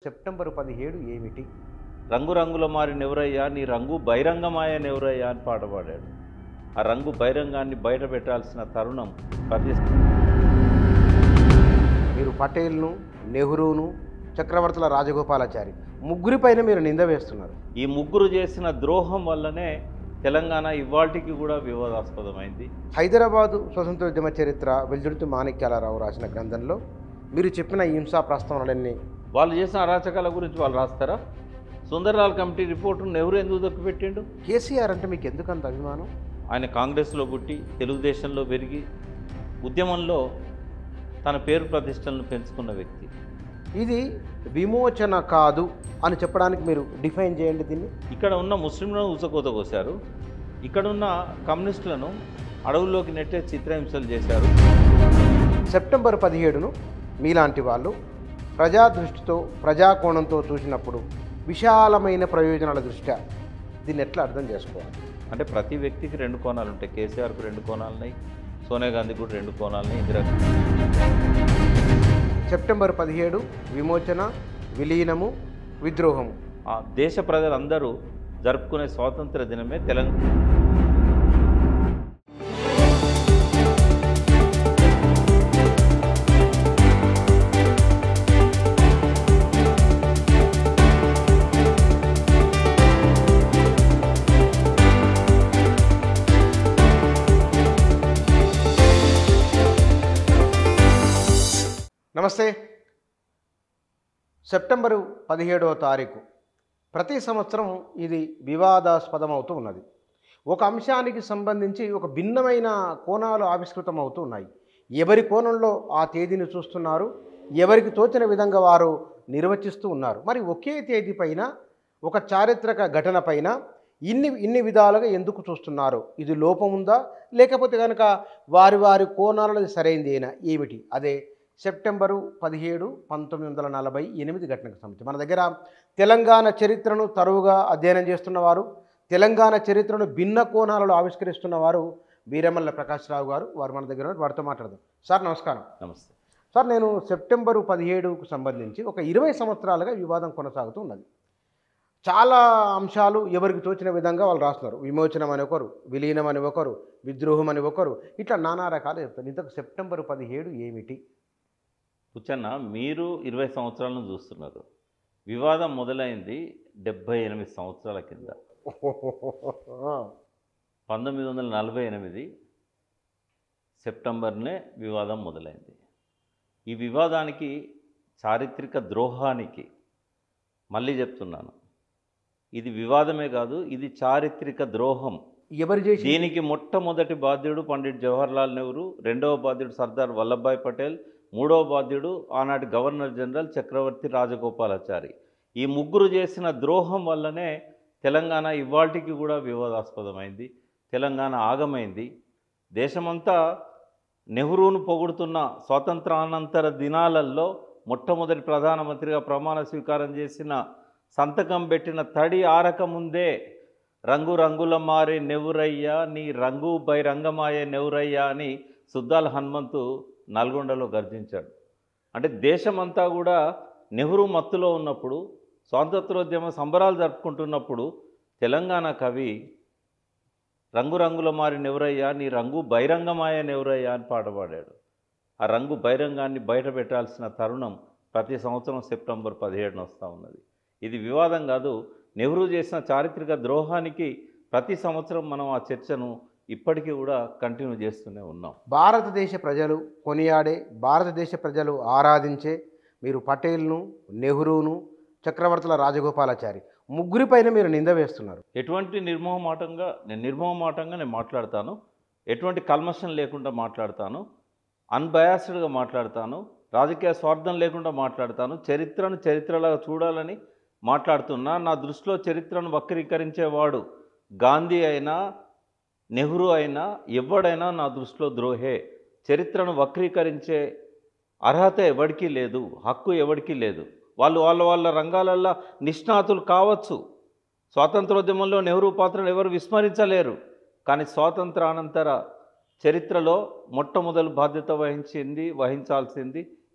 September పదిహేడు ఏమిటి రంగురంగుల మారిన ఎవరయ్యా నీ రంగు బహిరంగమాయన ఎవరయ్యా అని పాట పాడాడు ఆ రంగు బహిరంగాన్ని బయట పెట్టాల్సిన తరుణం ప్రతి మీరు పటేల్ను నెహ్రూను చక్రవర్తుల రాజగోపాలాచారి ముగ్గురిపైన మీరు నింద వేస్తున్నారు ఈ ముగ్గురు చేసిన ద్రోహం వల్లనే తెలంగాణ ఇవాళకి కూడా వివాదాస్పదమైంది హైదరాబాదు స్వతంత్రోద్యమ చరిత్ర వెల్దుర్తి మాణిక్యాలరావు రాసిన గ్రంథంలో మీరు చెప్పిన ఈ హింసా ప్రస్తావనలన్నీ వాళ్ళు చేసిన అరాచకాల గురించి వాళ్ళు రాస్తారా సుందరలాల్ కమిటీ రిపోర్టును ఎవరు ఎందుకు దొక్కిపెట్టిండు కేసీఆర్ అంటే మీకు ఎందుకు అంత అభిమానం ఆయన కాంగ్రెస్లో పుట్టి తెలుగుదేశంలో పెరిగి ఉద్యమంలో తన పేరు ప్రతిష్టలను పెంచుకున్న వ్యక్తి ఇది విమోచన కాదు అని చెప్పడానికి మీరు డిఫైన్ చేయండి దీన్ని ఇక్కడ ఉన్న ముస్లింలను ఉసకోత కోశారు ఇక్కడ ఉన్న కమ్యూనిస్టులను అడవుల్లోకి నెట్టే చిత్రహింసలు చేశారు సెప్టెంబర్ పదిహేడును మీలాంటి వాళ్ళు ప్రజా దృష్టితో ప్రజాకోణంతో చూసినప్పుడు విశాలమైన ప్రయోజనాల దృష్ట్యా దీన్ని ఎట్లా అర్థం చేసుకోవాలి అంటే ప్రతి వ్యక్తికి రెండు కోణాలు ఉంటాయి కేసీఆర్కు రెండు కోణాలు ఉన్నాయి సోనియా గాంధీకి కూడా రెండు కోణాలు ఉన్నాయి ఇందిరా సెప్టెంబర్ పదిహేడు విమోచన విలీనము విద్రోహము ఆ దేశ ప్రజలందరూ జరుపుకునే స్వాతంత్ర దినమే తెలంగాణ నమస్తే సెప్టెంబరు పదిహేడవ తారీఖు ప్రతి సంవత్సరం ఇది వివాదాస్పదం అవుతూ ఉన్నది ఒక అంశానికి సంబంధించి ఒక భిన్నమైన కోణాలు ఆవిష్కృతం అవుతూ ఉన్నాయి ఎవరి కోణంలో ఆ తేదీని చూస్తున్నారు ఎవరికి తోచిన విధంగా వారు నిర్వచిస్తూ ఉన్నారు మరి ఒకే తేదీ పైన ఒక చారిత్రక ఘటన పైన ఇన్ని ఇన్ని విధాలుగా ఎందుకు చూస్తున్నారు ఇది లోపం ఉందా లేకపోతే కనుక వారి వారి కోణాలలో సరైనదేనా ఏమిటి అదే సెప్టెంబరు పదిహేడు పంతొమ్మిది వందల నలభై ఎనిమిది ఘటనకు సంబంధించి మన దగ్గర తెలంగాణ చరిత్రను తరువుగా అధ్యయనం చేస్తున్నవారు తెలంగాణ చరిత్రను భిన్న కోణాలలో ఆవిష్కరిస్తున్నవారు వీరమల్ల ప్రకాశ్రావు గారు వారు మన దగ్గర ఉన్నారు. వారితో మాట్లాడదాం సార్ నమస్కారం నమస్తే సార్ నేను సెప్టెంబరు పదిహేడుకు సంబంధించి ఒక ఇరవై సంవత్సరాలుగా వివాదం కొనసాగుతూ ఉన్నది చాలా అంశాలు ఎవరికి తోచిన విధంగా వాళ్ళు రాస్తున్నారు విమోచనం అని ఒకరు విలీనం అని ఒకరు విద్రోహం అని ఒకరు ఇట్లా నానా రకాలు చెప్తారు ఇంతకు సెప్టెంబర్ పదిహేడు ఏమిటి పుచ్చన్న మీరు ఇరవై సంవత్సరాలను చూస్తున్నారు వివాదం మొదలైంది డెబ్భై ఎనిమిది సంవత్సరాల కింద పంతొమ్మిది వందల నలభై ఎనిమిది సెప్టెంబర్నే వివాదం మొదలైంది ఈ వివాదానికి చారిత్రక ద్రోహానికి మళ్ళీ చెప్తున్నాను ఇది వివాదమే కాదు ఇది చారిత్రక ద్రోహం ఎవరు చేసి దీనికి మొట్టమొదటి బాధ్యుడు పండిట్ జవహర్లాల్ నెహ్రూ రెండవ బాధ్యుడు సర్దార్ వల్లభాయ్ పటేల్ మూడవ బాధ్యుడు ఆనాటి గవర్నర్ జనరల్ చక్రవర్తి రాజగోపాలాచారి ఈ ముగ్గురు చేసిన ద్రోహం వల్లనే తెలంగాణ ఇవాళకి కూడా వివాదాస్పదమైంది తెలంగాణ ఆగమైంది దేశమంతా నెహ్రూను పొగుడుతున్న స్వాతంత్రానంతర దినాలలో మొట్టమొదటి ప్రధానమంత్రిగా ప్రమాణ స్వీకారం చేసిన సంతకం పెట్టిన తడి ఆరక ముందే రంగు రంగుల మారే నెవురయ్య నీ రంగు బైరంగమాయే నెవురయ్య అని సుద్దాల హనుమంతు నల్గొండలో గర్జించాడు అంటే దేశమంతా కూడా నెహ్రూ మత్తులో ఉన్నప్పుడు స్వాతంత్రోద్యమ సంబరాలు జరుపుకుంటున్నప్పుడు తెలంగాణ కవి రంగురంగుల మారి నెవరయ్య నీ రంగు బహిరంగమాయ నెవరయ్య అని పాట పాడాడు ఆ రంగు బహిరంగాన్ని బయట పెట్టాల్సిన తరుణం ప్రతి సంవత్సరం సెప్టెంబర్ పదిహేడున వస్తూ ఉన్నది ఇది వివాదం కాదు నెహ్రూ చేసిన చారిత్రక ద్రోహానికి ప్రతి సంవత్సరం మనం ఆ చర్చను ఇప్పటికీ కూడా కంటిన్యూ చేస్తూనే ఉన్నాం భారతదేశ ప్రజలు కొనియాడే భారతదేశ ప్రజలు ఆరాధించే మీరు పటేల్ను నెహ్రూను చక్రవర్తుల రాజగోపాలాచారి ముగ్గురిపైన మీరు నింద వేస్తున్నారు ఎటువంటి నిర్మోహమాటంగా నేను నిర్మోహమాటంగా నేను మాట్లాడతాను ఎటువంటి కల్మషం లేకుండా మాట్లాడతాను అన్బయాస్డ్గా మాట్లాడతాను రాజకీయ స్వార్థం లేకుండా మాట్లాడతాను చరిత్రను చరిత్రలాగా చూడాలని మాట్లాడుతున్నా నా దృష్టిలో చరిత్రను వక్రీకరించేవాడు గాంధీ అయినా నెహ్రూ అయినా ఎవడైనా నా దృష్టిలో ద్రోహే చరిత్రను వక్రీకరించే అర్హత ఎవరికీ లేదు హక్కు ఎవరికీ లేదు వాళ్ళు వాళ్ళ వాళ్ళ రంగాలల్లో నిష్ణాతులు కావచ్చు స్వాతంత్రోద్యమంలో నెహ్రూ పాత్రను ఎవరు విస్మరించలేరు కానీ స్వాతంత్రానంతర చరిత్రలో మొట్టమొదలు బాధ్యత వహించింది వహించాల్సింది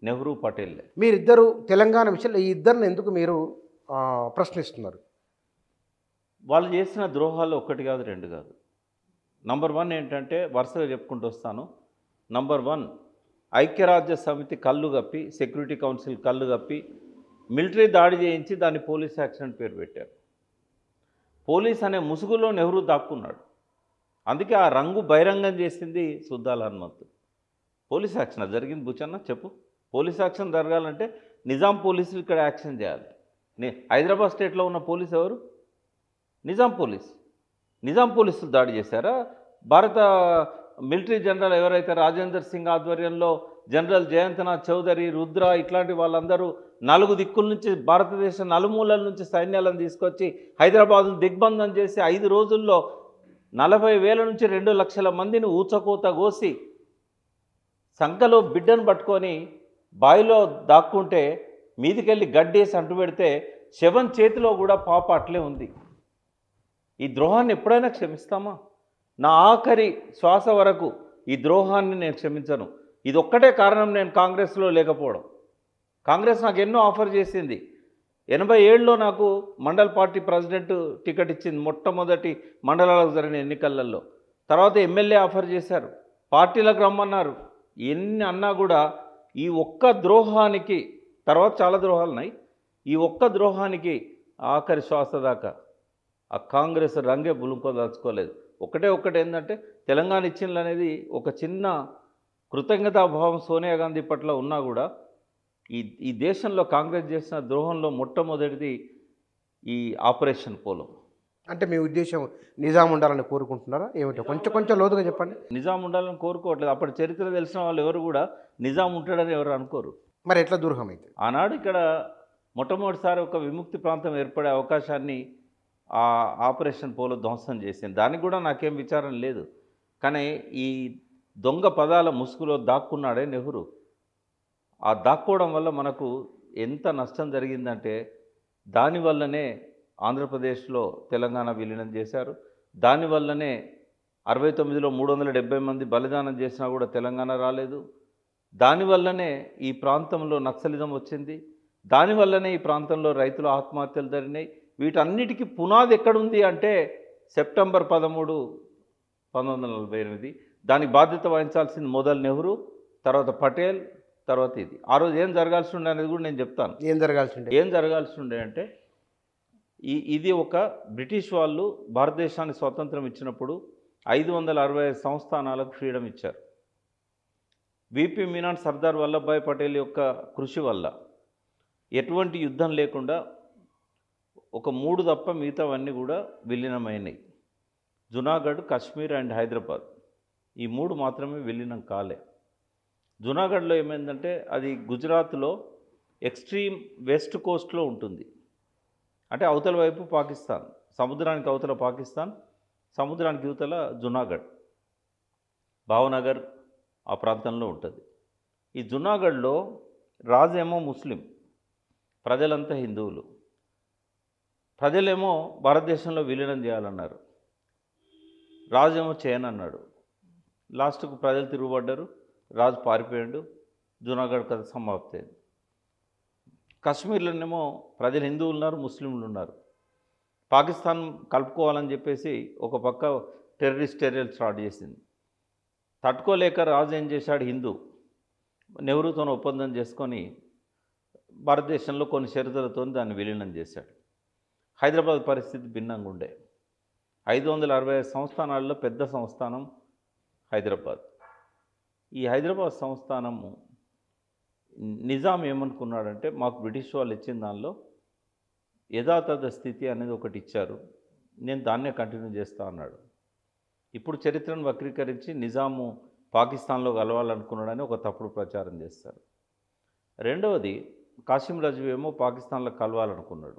నెహ్రూ పటేల్లే మీరిద్దరు తెలంగాణ విషయంలో ఈ ఇద్దరిని ఎందుకు మీరు ఆ, ప్రశ్నిస్తున్నారు వాళ్ళు చేసిన ద్రోహాలు ఒక్కటి కాదు రెండు కాదు నంబర్ వన్ ఏంటంటే వరుసగా చెప్పుకుంటూ వస్తాను నంబర్ వన్ ఐక్యరాజ్య సమితి కళ్ళు కప్పి సెక్యూరిటీ కౌన్సిల్ కళ్ళు కప్పి మిలిటరీ దాడి చేయించి దాన్ని పోలీస్ యాక్సిడెంట్ పేరు పెట్టారు పోలీస్ అనే ముసుగులో నెహ్రూ దాక్కున్నాడు అందుకే ఆ రంగు బహిరంగం చేసింది సుద్దాల హనుమంతు పోలీస్ యాక్షన్ అది జరిగింది బుచన్న చెప్పు పోలీస్ యాక్షన్ జరగాలంటే నిజాం పోలీసులు ఇక్కడ యాక్షన్ చేయాలి నే- హైదరాబాద్ స్టేట్లో ఉన్న పోలీస్ ఎవరు నిజాం పోలీస్ నిజాం పోలీసులు దాడి చేశారా భారత మిలిటరీ జనరల్ ఎవరైతే రాజేందర్ సింగ్ ఆధ్వర్యంలో జనరల్ జయంతనాథ్ చౌదరి రుద్ర ఇట్లాంటి వాళ్ళందరూ నాలుగు దిక్కుల నుంచి భారతదేశ నలుమూలల నుంచి సైన్యాలను తీసుకొచ్చి హైదరాబాద్ను దిగ్బంధం చేసి ఐదు రోజుల్లో నలభై వేల నుంచి రెండు లక్షల మందిని ఊచకోత కోసి సంఖలో బిడ్డను పట్టుకొని బావిలో దాక్కుంటే మీదికెళ్ళి గడ్డేసి అంటు పెడితే శవం చేతిలో కూడా పాప అట్లే ఉంది ఈ ద్రోహాన్ని ఎప్పుడైనా క్షమిస్తామా నా ఆఖరి శ్వాస వరకు ఈ ద్రోహాన్ని నేను క్షమించను ఇది ఒక్కటే కారణం నేను కాంగ్రెస్లో లేకపోవడం కాంగ్రెస్ నాకు ఎన్నో ఆఫర్ చేసింది ఎనభై ఏడులో నాకు మండల్ పార్టీ ప్రెసిడెంట్ టికెట్ ఇచ్చింది మొట్టమొదటి మండలాలకు జరిగిన ఎన్నికలలో తర్వాత ఎమ్మెల్యే ఆఫర్ చేశారు పార్టీలకు రమ్మన్నారు ఎన్ని అన్నా కూడా ఈ ఒక్క ద్రోహానికి తర్వాత చాలా ద్రోహాలు ఉన్నాయి ఈ ఒక్క ద్రోహానికి ఆఖరి శ్వాస దాకా ఆ కాంగ్రెస్ రంగే బులుంకోదలుచుకోలేదు ఒకటే ఒకటి ఏంటంటే తెలంగాణ ఇచ్చిండ్లు అనేది ఒక చిన్న కృతజ్ఞతాభావం సోనియా గాంధీ పట్ల ఉన్నా కూడా ఈ ఈ దేశంలో కాంగ్రెస్ చేసిన ద్రోహంలో మొట్టమొదటిది ఈ ఆపరేషన్ పోలో అంటే మీ ఉద్దేశం నిజాం ఉండాలని కోరుకుంటున్నారా ఏమిటో కొంచెం కొంచెం లోతుగా చెప్పండి నిజాం ఉండాలని కోరుకోవట్లేదు అప్పటి చరిత్ర తెలిసిన వాళ్ళు ఎవరు కూడా నిజాం ఉంటాడని ఎవరు అనుకోరు మరి ఎట్లా దూరం అయితే ఆనాడు ఇక్కడ మొట్టమొదటిసారి ఒక విముక్తి ప్రాంతం ఏర్పడే అవకాశాన్ని ఆ ఆపరేషన్ పోలో ధ్వంసం చేసింది దానికి కూడా నాకేం విచారం లేదు కానీ ఈ దొంగ పదాల ముసుగులో దాక్కున్నాడే నెహ్రూ ఆ దాక్కోవడం వల్ల మనకు ఎంత నష్టం జరిగిందంటే దానివల్లనే ఆంధ్రప్రదేశ్లో తెలంగాణ విలీనం చేశారు దానివల్లనే అరవై తొమ్మిదిలో మూడు వందల డెబ్బై మంది బలిదానం చేసినా కూడా తెలంగాణ రాలేదు దానివల్లనే ఈ ప్రాంతంలో నక్సలిజం వచ్చింది దానివల్లనే ఈ ప్రాంతంలో రైతుల ఆత్మహత్యలు జరిగినాయి వీటన్నిటికీ పునాది ఎక్కడుంది అంటే సెప్టెంబర్ పదమూడు పంతొమ్మిది వందల నలభై ఎనిమిది దానికి బాధ్యత వహించాల్సింది మొదలు నెహ్రూ తర్వాత పటేల్ తర్వాత ఇది ఆ రోజు ఏం జరగాల్సి ఉండే అనేది కూడా నేను చెప్తాను ఏం జరగాల్సి ఉండే ఏం జరగాల్సి ఉండే అంటే ఈ ఇది ఒక బ్రిటిష్ వాళ్ళు భారతదేశానికి స్వాతంత్రం ఇచ్చినప్పుడు ఐదు వందల అరవై ఐదు సంస్థానాలకు ఫ్రీడమ్ ఇచ్చారు విపి మీనాన్ సర్దార్ వల్లభాయ్ పటేల్ యొక్క కృషి వల్ల ఎటువంటి యుద్ధం లేకుండా ఒక మూడు తప్ప మిగతావన్నీ కూడా విలీనమైనాయి జునాగఢ్ కాశ్మీర్ అండ్ హైదరాబాద్ ఈ మూడు మాత్రమే విలీనం కాలే జునాగఢ్లో ఏమైందంటే అది గుజరాత్లో ఎక్స్ట్రీమ్ వెస్ట్ కోస్ట్లో ఉంటుంది అంటే అవతల వైపు పాకిస్తాన్ సముద్రానికి అవతల పాకిస్తాన్ సముద్రానికి యువతల జునాగఢ్ భావనగర్ ఆ ప్రాంతంలో ఉంటుంది ఈ జునాగఢ్లో రాజేమో ముస్లిం ప్రజలంతా హిందువులు ప్రజలేమో భారతదేశంలో విలీనం చేయాలన్నారు రాజేమో చేయనన్నాడు లాస్ట్కు ప్రజలు తిరుగుబడ్డారు రాజు పారిపోయాడు జునాగఢ్ కథ సమాప్తి అయింది కాశ్మీర్లోనేమో ప్రజలు హిందువులు ఉన్నారు ముస్లింలు ఉన్నారు పాకిస్తాన్ కలుపుకోవాలని చెప్పేసి ఒక పక్క టెర్రరిస్ట్ చర్యలు స్టార్ట్ చేసింది తట్టుకోలేక రాజు ఏం చేశాడు హిందూ నెహ్రూతో ఒప్పందం చేసుకొని భారతదేశంలో కొన్ని షరతులతో దాన్ని విలీనం చేశాడు హైదరాబాద్ పరిస్థితి భిన్నంగా ఉండే ఐదు వందల అరవై ఐదు సంస్థానాల్లో పెద్ద సంస్థానం హైదరాబాద్ ఈ హైదరాబాద్ సంస్థానము నిజాం ఏమనుకున్నాడంటే మాకు బ్రిటిష్ వాళ్ళు ఇచ్చిన దానిలో యథాతథ స్థితి అనేది ఒకటి ఇచ్చారు నేను దాన్నే కంటిన్యూ చేస్తా అన్నాడు ఇప్పుడు చరిత్రను వక్రీకరించి నిజాము పాకిస్తాన్లో కలవాలనుకున్నాడని ఒక తప్పుడు ప్రచారం చేస్తారు రెండవది కాసిం రజు ఏమో పాకిస్తాన్లో కలవాలనుకున్నాడు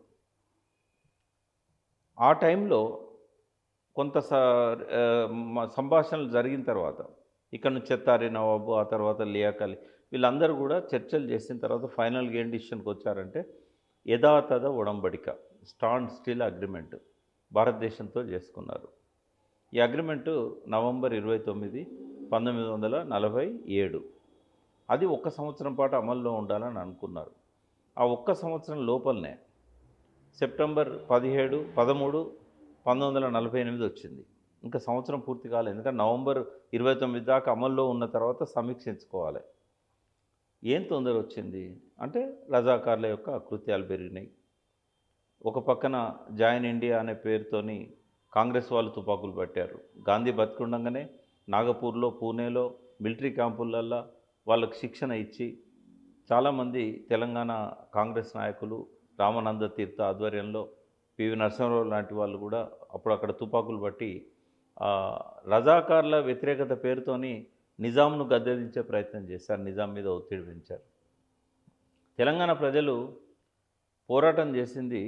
ఆ టైంలో కొంత స ఆ, మ- సంభాషణలు జరిగిన తర్వాత ఇక్కడ నుంచి చెత్తారి నవాబు ఆ తర్వాత లియాకలి వీళ్ళందరూ కూడా చర్చలు చేసిన తర్వాత ఫైనల్గా ఏం డిసిషన్కి వచ్చారంటే యథాతథ ఉడంబడిక స్టాండ్ స్టిల్ అగ్రిమెంట్ భారతదేశంతో చేసుకున్నారు ఈ అగ్రిమెంటు నవంబర్ ఇరవై తొమ్మిది పంతొమ్మిది వందల నలభై ఏడు అది ఒక్క సంవత్సరం పాటు అమల్లో ఉండాలని అనుకున్నారు ఆ ఒక్క సంవత్సరం లోపలనే సెప్టెంబర్ పదిహేడు పదమూడు పంతొమ్మిది వందల నలభై ఎనిమిది వచ్చింది ఇంకా సంవత్సరం పూర్తి కాలేదు ఎందుకంటే నవంబర్ ఇరవై తొమ్మిది దాకా అమల్లో ఉన్న తర్వాత సమీక్షించుకోవాలి ఏం తొందర వచ్చింది అంటే రజాకార్ల యొక్క కృత్యాలు పెరిగినాయి ఒక పక్కన జాయిన్ ఇండియా అనే పేరుతోని కాంగ్రెస్ వాళ్ళు తుపాకులు పట్టారు గాంధీ బతికుండగానే నాగపూర్లో పూణేలో మిలిటరీ క్యాంపులల్లో వాళ్ళకి శిక్షణ ఇచ్చి చాలామంది తెలంగాణ కాంగ్రెస్ నాయకులు రామానంద తీర్థ ఆధ్వర్యంలో పివి నరసింహరావు లాంటి వాళ్ళు కూడా అప్పుడు అక్కడ తుపాకులు పట్టి ఆ, రజాకార్ల వ్యతిరేకత పేరుతోని నిజాంను గద్దెదించే ప్రయత్నం చేశారు నిజాం మీద ఒత్తిడి పెంచారు తెలంగాణ ప్రజలు పోరాటం చేసింది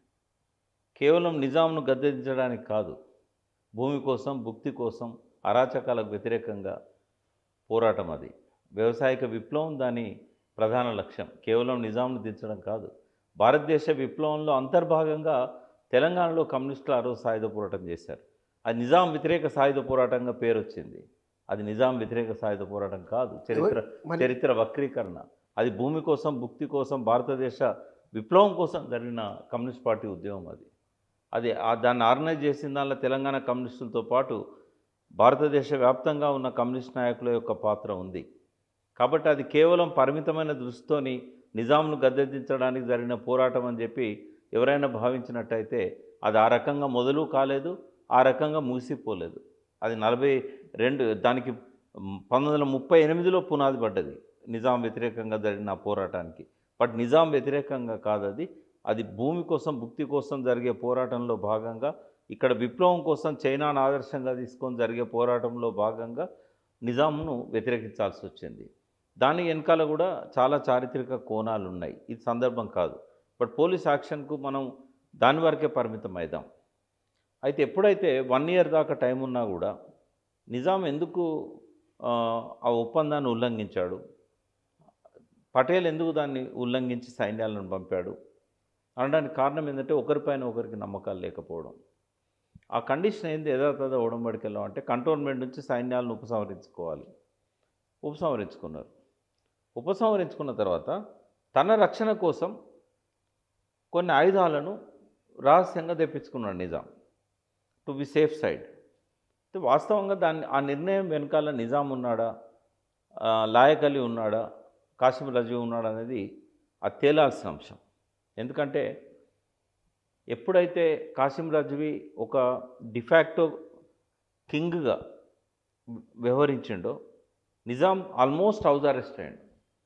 కేవలం నిజాంను గద్దెదించడానికి కాదు భూమి కోసం భుక్తి కోసం అరాచకాలకు వ్యతిరేకంగా పోరాటం అది వ్యవసాయక విప్లవం దాని ప్రధాన లక్ష్యం కేవలం నిజాంను దించడం కాదు భారతదేశ విప్లవంలో అంతర్భాగంగా తెలంగాణలో కమ్యూనిస్టులు ఆ రోజు సాయుధ పోరాటం చేశారు అది నిజాం వ్యతిరేక సాయుధ పోరాటంగా పేరు వచ్చింది అది నిజాం వ్యతిరేక సాయుధ పోరాటం కాదు చరిత్ర మరి- చరిత్ర వక్రీకరణ అది భూమి కోసం భుక్తి కోసం భారతదేశ విప్లవం కోసం జరిగిన కమ్యూనిస్ట్ పార్టీ ఉద్యమం అది అది ఆ దాన్ని ఆర్గనైజ్ చేసిన దానిలో తెలంగాణ కమ్యూనిస్టులతో పాటు భారతదేశ వ్యాప్తంగా ఉన్న కమ్యూనిస్ట్ నాయకుల యొక్క పాత్ర ఉంది కాబట్టి అది కేవలం పరిమితమైన దృష్టితోని నిజాంను గద్దెదించడానికి జరిగిన పోరాటం అని చెప్పి ఎవరైనా భావించినట్టయితే అది ఆ రకంగా మొదలు కాలేదు ఆ రకంగా ముగిసిపోలేదు అది నలభై రెండు దానికి మ్, పంతొమ్మిది వందల ముప్పై ఎనిమిదిలో పునాది పడ్డది నిజాం వ్యతిరేకంగా జరిగిన ఆ పోరాటానికి బట్ నిజాం వ్యతిరేకంగా కాదు అది అది భూమి కోసం భుక్తి కోసం జరిగే పోరాటంలో భాగంగా ఇక్కడ విప్లవం కోసం చైనాను ఆదర్శంగా తీసుకొని జరిగే పోరాటంలో భాగంగా నిజాంను వ్యతిరేకించాల్సి వచ్చింది దాని వెనకాల కూడా చాలా చారిత్రక కోణాలు ఉన్నాయి ఇది సందర్భం కాదు బట్ పోలీస్ యాక్షన్కు మనం దాని వరకే పరిమితం అవుదాం అయితే ఎప్పుడైతే వన్ ఇయర్ దాకా టైం ఉన్నా కూడా నిజాం ఎందుకు ఆ, ఆ ఒప్పందాన్ని ఉల్లంఘించాడు పటేల్ ఎందుకు దాన్ని ఉల్లంఘించి సైన్యాలను పంపాడు అనడానికి కారణం ఏంటంటే ఒకరిపైన ఒకరికి నమ్మకాలు లేకపోవడం ఆ కండిషన్ ఏంది యథాతథ ఉడంబడికెళ్ళాం అంటే కంటోన్మెంట్ నుంచి సైన్యాలను ఉపసంహరించుకోవాలి ఉపసంహరించుకున్నారు ఉపసంహరించుకున్న తర్వాత తన రక్షణ కోసం కొన్ని ఆయుధాలను రహస్యంగా తెప్పించుకున్నాడు Nizam to be safe side అయితే వాస్తవంగా దాన్ని ఆ నిర్ణయం వెనకాల నిజాం ఉన్నాడా ఆ, లాయక్ అలీ ఉన్నాడా కాసిం రజీ ఉన్నాడా అనేది అది తేలాల్సిన అంశం ఎందుకంటే ఎప్పుడైతే కాసిం రజ్వీ ఒక డిఫాక్టో కింగ్గా వ్యవహరించిండో నిజాం ఆల్మోస్ట్ హౌస్ అరెస్ట్ అయ్యాడు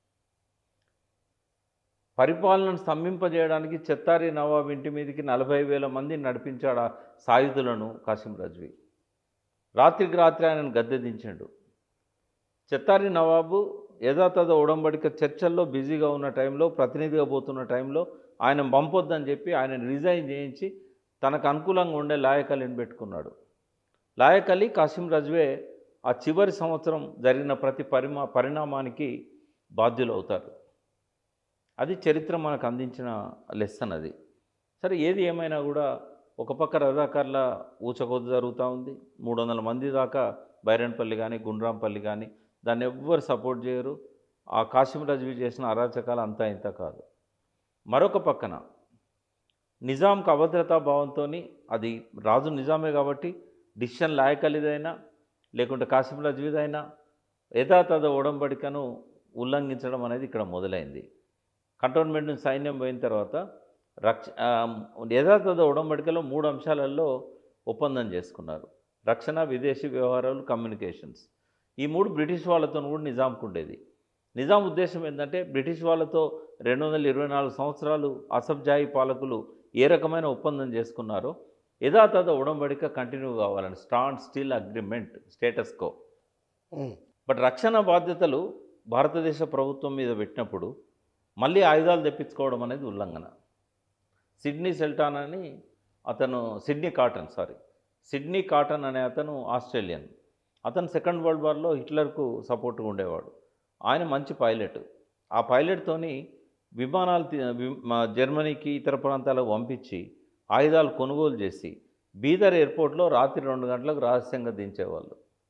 పరిపాలనను స్తంభింపజేయడానికి చెత్తారి నవాబ్ ఇంటి మీదకి నలభై వేల మందిని నడిపించాడు ఆ సాయుధులను కాసిం రజ్వీ రాత్రికి రాత్రి ఆయనను గద్దె దించాడు చెత్తారి నవాబు యథాతథ ఉడంబడిక చర్చల్లో బిజీగా ఉన్న టైంలో ప్రతినిధిగా పోతున్న టైంలో ఆయన పంపొద్దని చెప్పి ఆయన రిజైన్ చేయించి తనకు అనుకూలంగా ఉండే లాయక్ అలీని పెట్టుకున్నాడు లాయక్ అలీ కాసిం రజ్వే ఆ చివరి సంవత్సరం జరిగిన ప్రతి పరిమా పరిణామానికి బాధ్యులు అవుతారు అది చరిత్ర మనకు అందించిన లెసన్ అది సరే ఏది ఏమైనా కూడా ఒక పక్క రజాకార్ల ఊచకొద్దు జరుగుతూ ఉంది మూడు వందల మంది దాకా బైరన్పల్లి కానీ గుండ్రాంపల్లి కానీ దాన్ని ఎవ్వరు సపోర్ట్ చేయరు ఆ కాసిం రజ్వీ చేసిన అరాచకాలు అంతా ఇంత కాదు మరొక పక్కన నిజాంకు అభద్రతా భావంతో అది రాజు నిజామే కాబట్టి డిసిషన్ లాయకలిదైనా లేకుంటే కాసిం రజ్వీదైనా యథాతథ ఉడంబడికను ఉల్లంఘించడం అనేది ఇక్కడ మొదలైంది కంటోన్మెంట్ నుంచి సైన్యం పోయిన తర్వాత రక్ష ఆ, యథాతథ ఉడంబడికలో మూడు అంశాలలో ఒప్పందం చేసుకున్నారు రక్షణ విదేశీ వ్యవహారాలు కమ్యూనికేషన్స్ ఈ మూడు బ్రిటిష్ వాళ్ళతో కూడా నిజాంకు ఉండేది నిజాం ఉద్దేశం ఏంటంటే బ్రిటిష్ వాళ్ళతో రెండు వందల ఇరవై నాలుగు సంవత్సరాలు అసబ్జాయి పాలకులు ఏ రకమైన ఒప్పందం చేసుకున్నారో యథాతథ ఉడంబడిక కంటిన్యూ కావాలని stand still agreement status quo um. But రక్షణ బాధ్యతలు భారతదేశ ప్రభుత్వం మీద పెట్టినప్పుడు మళ్ళీ ఆయుధాలు తెప్పించుకోవడం అనేది ఉల్లంఘన సిడ్నీ సెల్టాన్ అని అతను Sidney Cotton sorry Sidney Cotton అనే అతను ఆస్ట్రేలియన్ అతను సెకండ్ వరల్డ్ వార్లో హిట్లర్కు సపోర్ట్గా ఉండేవాడు ఆయన మంచి పైలట్ ఆ పైలట్తోని విమానాలు తీ- వి- మా జర్మనీకి ఇతర ప్రాంతాలకు పంపించి ఆయుధాలు కొనుగోలు చేసి బీదర్ ఎయిర్పోర్ట్లో రాత్రి రెండు గంటలకు రహస్యంగా దించేవాళ్ళు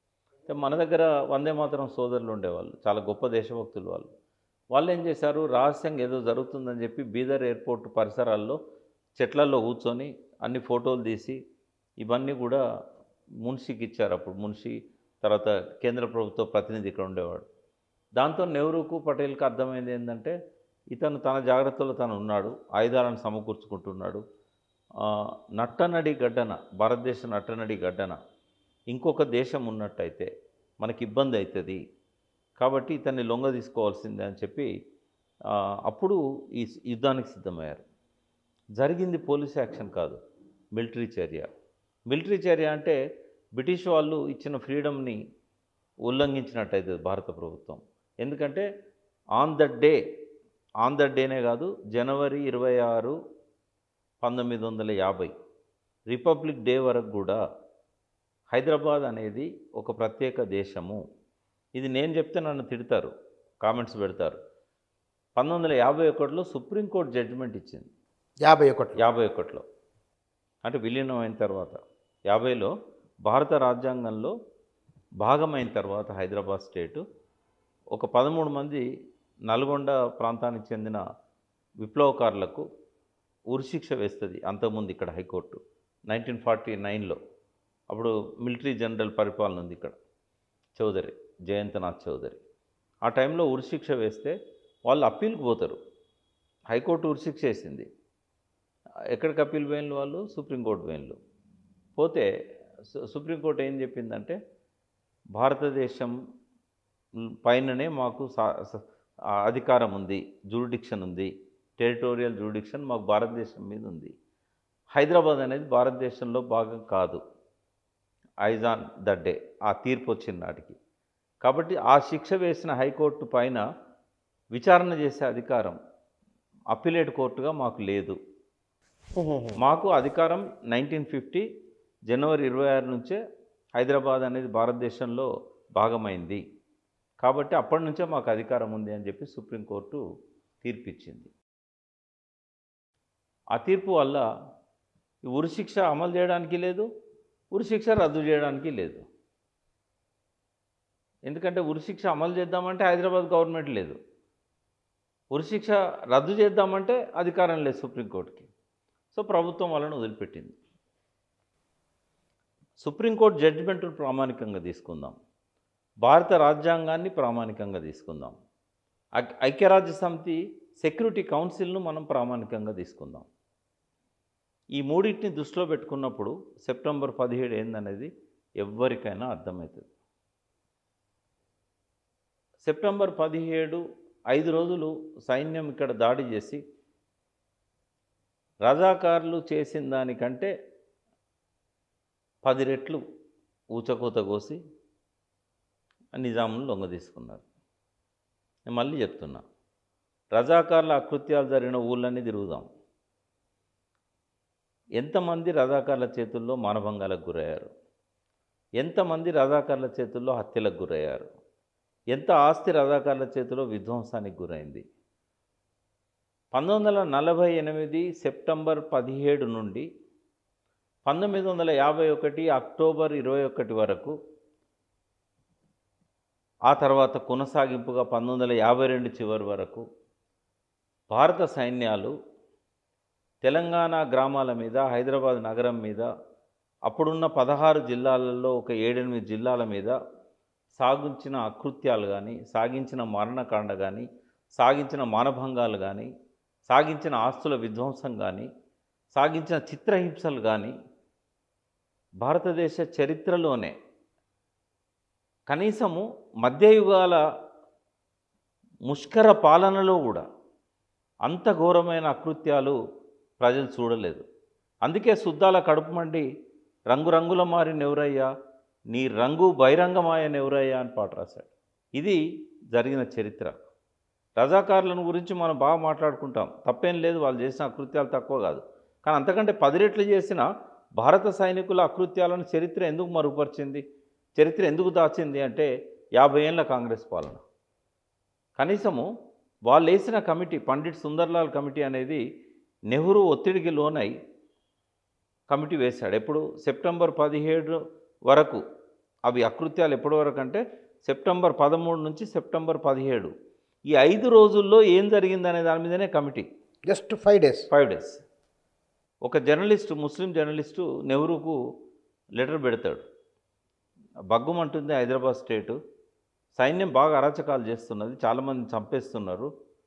అయితే మన దగ్గర వందే మాతరం సోదరులు ఉండేవాళ్ళు చాలా గొప్ప దేశభక్తులు వాళ్ళు వాళ్ళు ఏం చేశారు రహస్యంగా ఏదో జరుగుతుందని చెప్పి బీదర్ ఎయిర్పోర్ట్ పరిసరాల్లో చెట్లలో కూర్చొని అన్ని ఫోటోలు తీసి ఇవన్నీ కూడా మున్షికి ఇచ్చారు అప్పుడు మున్షి తర్వాత కేంద్ర ప్రభుత్వ ప్రతినిధి ఇక్కడ ఉండేవాడు దాంతో నెహ్రూకు పటేల్కి అర్థమైంది ఏంటంటే ఇతను తన జాగ్రత్తలో తను ఉన్నాడు ఆయుధాలను సమకూర్చుకుంటున్నాడు ఆ, నట్టనడి గడ్డన భారతదేశ నట్టనడి గడ్డన ఇంకొక దేశం ఉన్నట్టయితే మనకి ఇబ్బంది అవుతుంది కాబట్టి ఇతన్ని లొంగ తీసుకోవాల్సిందే అని చెప్పి ఆ, అప్పుడు ఈ యుద్ధానికి సిద్ధమయ్యారు జరిగింది పోలీస్ యాక్షన్ కాదు మిలిటరీ చర్య మిలిటరీ చర్య అంటే బ్రిటిష్ వాళ్ళు ఇచ్చిన ఫ్రీడమ్ని ఉల్లంఘించినట్టయితే భారత ప్రభుత్వం ఎందుకంటే on the day on the డేనే కాదు జనవరి ఇరవై ఆరు పంతొమ్మిది వందల యాభై రిపబ్లిక్ డే వరకు కూడా హైదరాబాద్ అనేది ఒక ప్రత్యేక దేశము ఇది నేను చెప్తే నన్ను తిడతారు కామెంట్స్ పెడతారు పంతొమ్మిది వందల యాభై ఒకటిలో సుప్రీంకోర్టు జడ్జిమెంట్ ఇచ్చింది యాభై ఒకటి యాభై ఒకటిలో అంటే విలీనం అయిన తర్వాత యాభైలో భారత రాజ్యాంగంలో భాగమైన తర్వాత హైదరాబాద్ స్టేటు ఒక పదమూడు మంది నల్గొండ ప్రాంతానికి చెందిన విప్లవకారులకు ఉరిశిక్ష వేస్తుంది అంతకుముందు ఇక్కడ హైకోర్టు నైన్టీన్ ఫార్టీ నైన్లో అప్పుడు మిలిటరీ జనరల్ పరిపాలన ఉంది ఇక్కడ చౌదరి జయంతనాథ్ చౌదరి ఆ టైంలో ఉరిశిక్ష వేస్తే వాళ్ళు అప్పీల్కి పోతారు హైకోర్టు ఉరిశిక్ష వేసింది ఎక్కడికి అప్పీల్ వేయన్లు వాళ్ళు సుప్రీంకోర్టు వేయన్లు పోతే సు- సుప్రీంకోర్టు ఏం చెప్పిందంటే భారతదేశం పైననే మాకు సా- స- ఆ అధికారం ఉంది జూరిడిక్షన్ ఉంది టెరిటోరియల్ జూరిడిక్షన్ మాకు భారతదేశం మీద ఉంది హైదరాబాద్ అనేది భారతదేశంలో భాగం కాదు ఐజాన్ ద డే ఆ తీర్పు వచ్చిన నాటికి కాబట్టి ఆ శిక్ష వేసిన హైకోర్టు పైన విచారణ చేసే అధికారం అప్పిలేట్ కోర్టుగా మాకు లేదు మాకు అధికారం నైన్టీన్ ఫిఫ్టీ జనవరి ఇరవై ఆరు నుంచే హైదరాబాద్ అనేది భారతదేశంలో భాగమైంది కాబట్టి అప్పటి నుంచే మాకు అధికారం ఉంది అని చెప్పి సుప్రీంకోర్టు తీర్పు ఇచ్చింది ఆ తీర్పు వల్ల ఈ ఉరిశిక్ష అమలు చేయడానికి లేదు ఉరిశిక్ష రద్దు చేయడానికి లేదు ఎందుకంటే ఉరిశిక్ష అమలు చేద్దామంటే హైదరాబాద్ గవర్నమెంట్ లేదు ఉరిశిక్ష రద్దు చేద్దామంటే అధికారం లేదు సుప్రీంకోర్టుకి సో ప్రభుత్వం వాళ్ళని వదిలిపెట్టింది సుప్రీంకోర్టు జడ్జిమెంట్ను ప్రామాణికంగా తీసుకుందాం భారత రాజ్యాంగాన్ని ప్రామాణికంగా తీసుకుందాం ఐ- ఐక్యరాజ్య సమితి సెక్యూరిటీ కౌన్సిల్ను మనం ప్రామాణికంగా తీసుకుందాం ఈ మూడింటిని దృష్టిలో పెట్టుకున్నప్పుడు సెప్టెంబర్ పదిహేడు ఏందనేది ఎవరికైనా అర్థమవుతుంది సెప్టెంబర్ పదిహేడు ఐదు రోజులు సైన్యం ఇక్కడ దాడి చేసి రజాకారులు చేసిన దానికంటే పది రెట్లు ఊచకోత కోసి నిజామును లొంగ తీసుకున్నారు నేను మళ్ళీ చెప్తున్నా రజాకారుల అకృత్యాలు జరిగిన ఊళ్ళన్నీ తిరుగుదాం ఎంతమంది రజాకారుల చేతుల్లో మానభంగాలకు గురయ్యారు ఎంతమంది రజాకారుల చేతుల్లో హత్యలకు గురయ్యారు ఎంత ఆస్తి రజాకారుల చేతిలో విధ్వంసానికి గురైంది పంతొమ్మిది వందల నలభై ఎనిమిది సెప్టెంబర్ పదిహేడు నుండి పంతొమ్మిది వందల యాభై ఒకటి అక్టోబర్ ఇరవై ఒకటి వరకు ఆ తర్వాత కొనసాగింపుగా పంతొమ్మిది వందల యాభై రెండు చివరి వరకు భారత సైన్యాలు తెలంగాణ గ్రామాల మీద హైదరాబాద్ నగరం మీద అప్పుడున్న పదహారు జిల్లాలలో ఒక ఏడెనిమిది జిల్లాల మీద సాగించిన అకృత్యాలు కానీ సాగించిన మరణకాండ కానీ సాగించిన మానభంగాలు కానీ సాగించిన ఆస్తుల విధ్వంసం కానీ సాగించిన చిత్రహింసలు కానీ భారతదేశ చరిత్రలోనే కనీసము మధ్యయుగాల ముష్కర పాలనలో కూడా అంత ఘోరమైన అకృత్యాలు ప్రజలు చూడలేదు అందుకే శుద్ధాల కడుపు మండి రంగురంగుల మారిన ఎవరయ్యా నీ రంగు బహిరంగమాయన ఎవరయ్యా అని పాట రాశాడు ఇది జరిగిన చరిత్ర రజాకారులను గురించి మనం బాగా మాట్లాడుకుంటాం తప్పేం లేదు వాళ్ళు చేసిన అకృత్యాలు తక్కువ కాదు కానీ అంతకంటే పది రెట్లు చేసిన భారత సైనికుల అకృత్యాలను చరిత్ర ఎందుకు మరుగుపరిచింది చరిత్ర ఎందుకు దాచింది అంటే యాభై ఏళ్ళ కాంగ్రెస్ పాలన కనీసము వాళ్ళు వేసిన కమిటీ పండిట్ సుందర్లాల్ కమిటీ అనేది నెహ్రూ ఒత్తిడికి లోనై కమిటీ వేశాడు ఎప్పుడు సెప్టెంబర్ పదిహేడు వరకు అవి అకృత్యాలు ఎప్పటి వరకు అంటే సెప్టెంబర్ పదమూడు నుంచి సెప్టెంబర్ పదిహేడు ఈ ఐదు రోజుల్లో ఏం జరిగిందనే దాని మీదనే committee just five days five days ఒక జర్నలిస్టు ముస్లిం జర్నలిస్టు నెహ్రూకు లెటర్ పెడతాడు బగ్గుమంటుంది హైదరాబాద్ స్టేటు సైన్యం బాగా అరాచకాలు చేస్తున్నది చాలామంది చంపేస్తున్నారు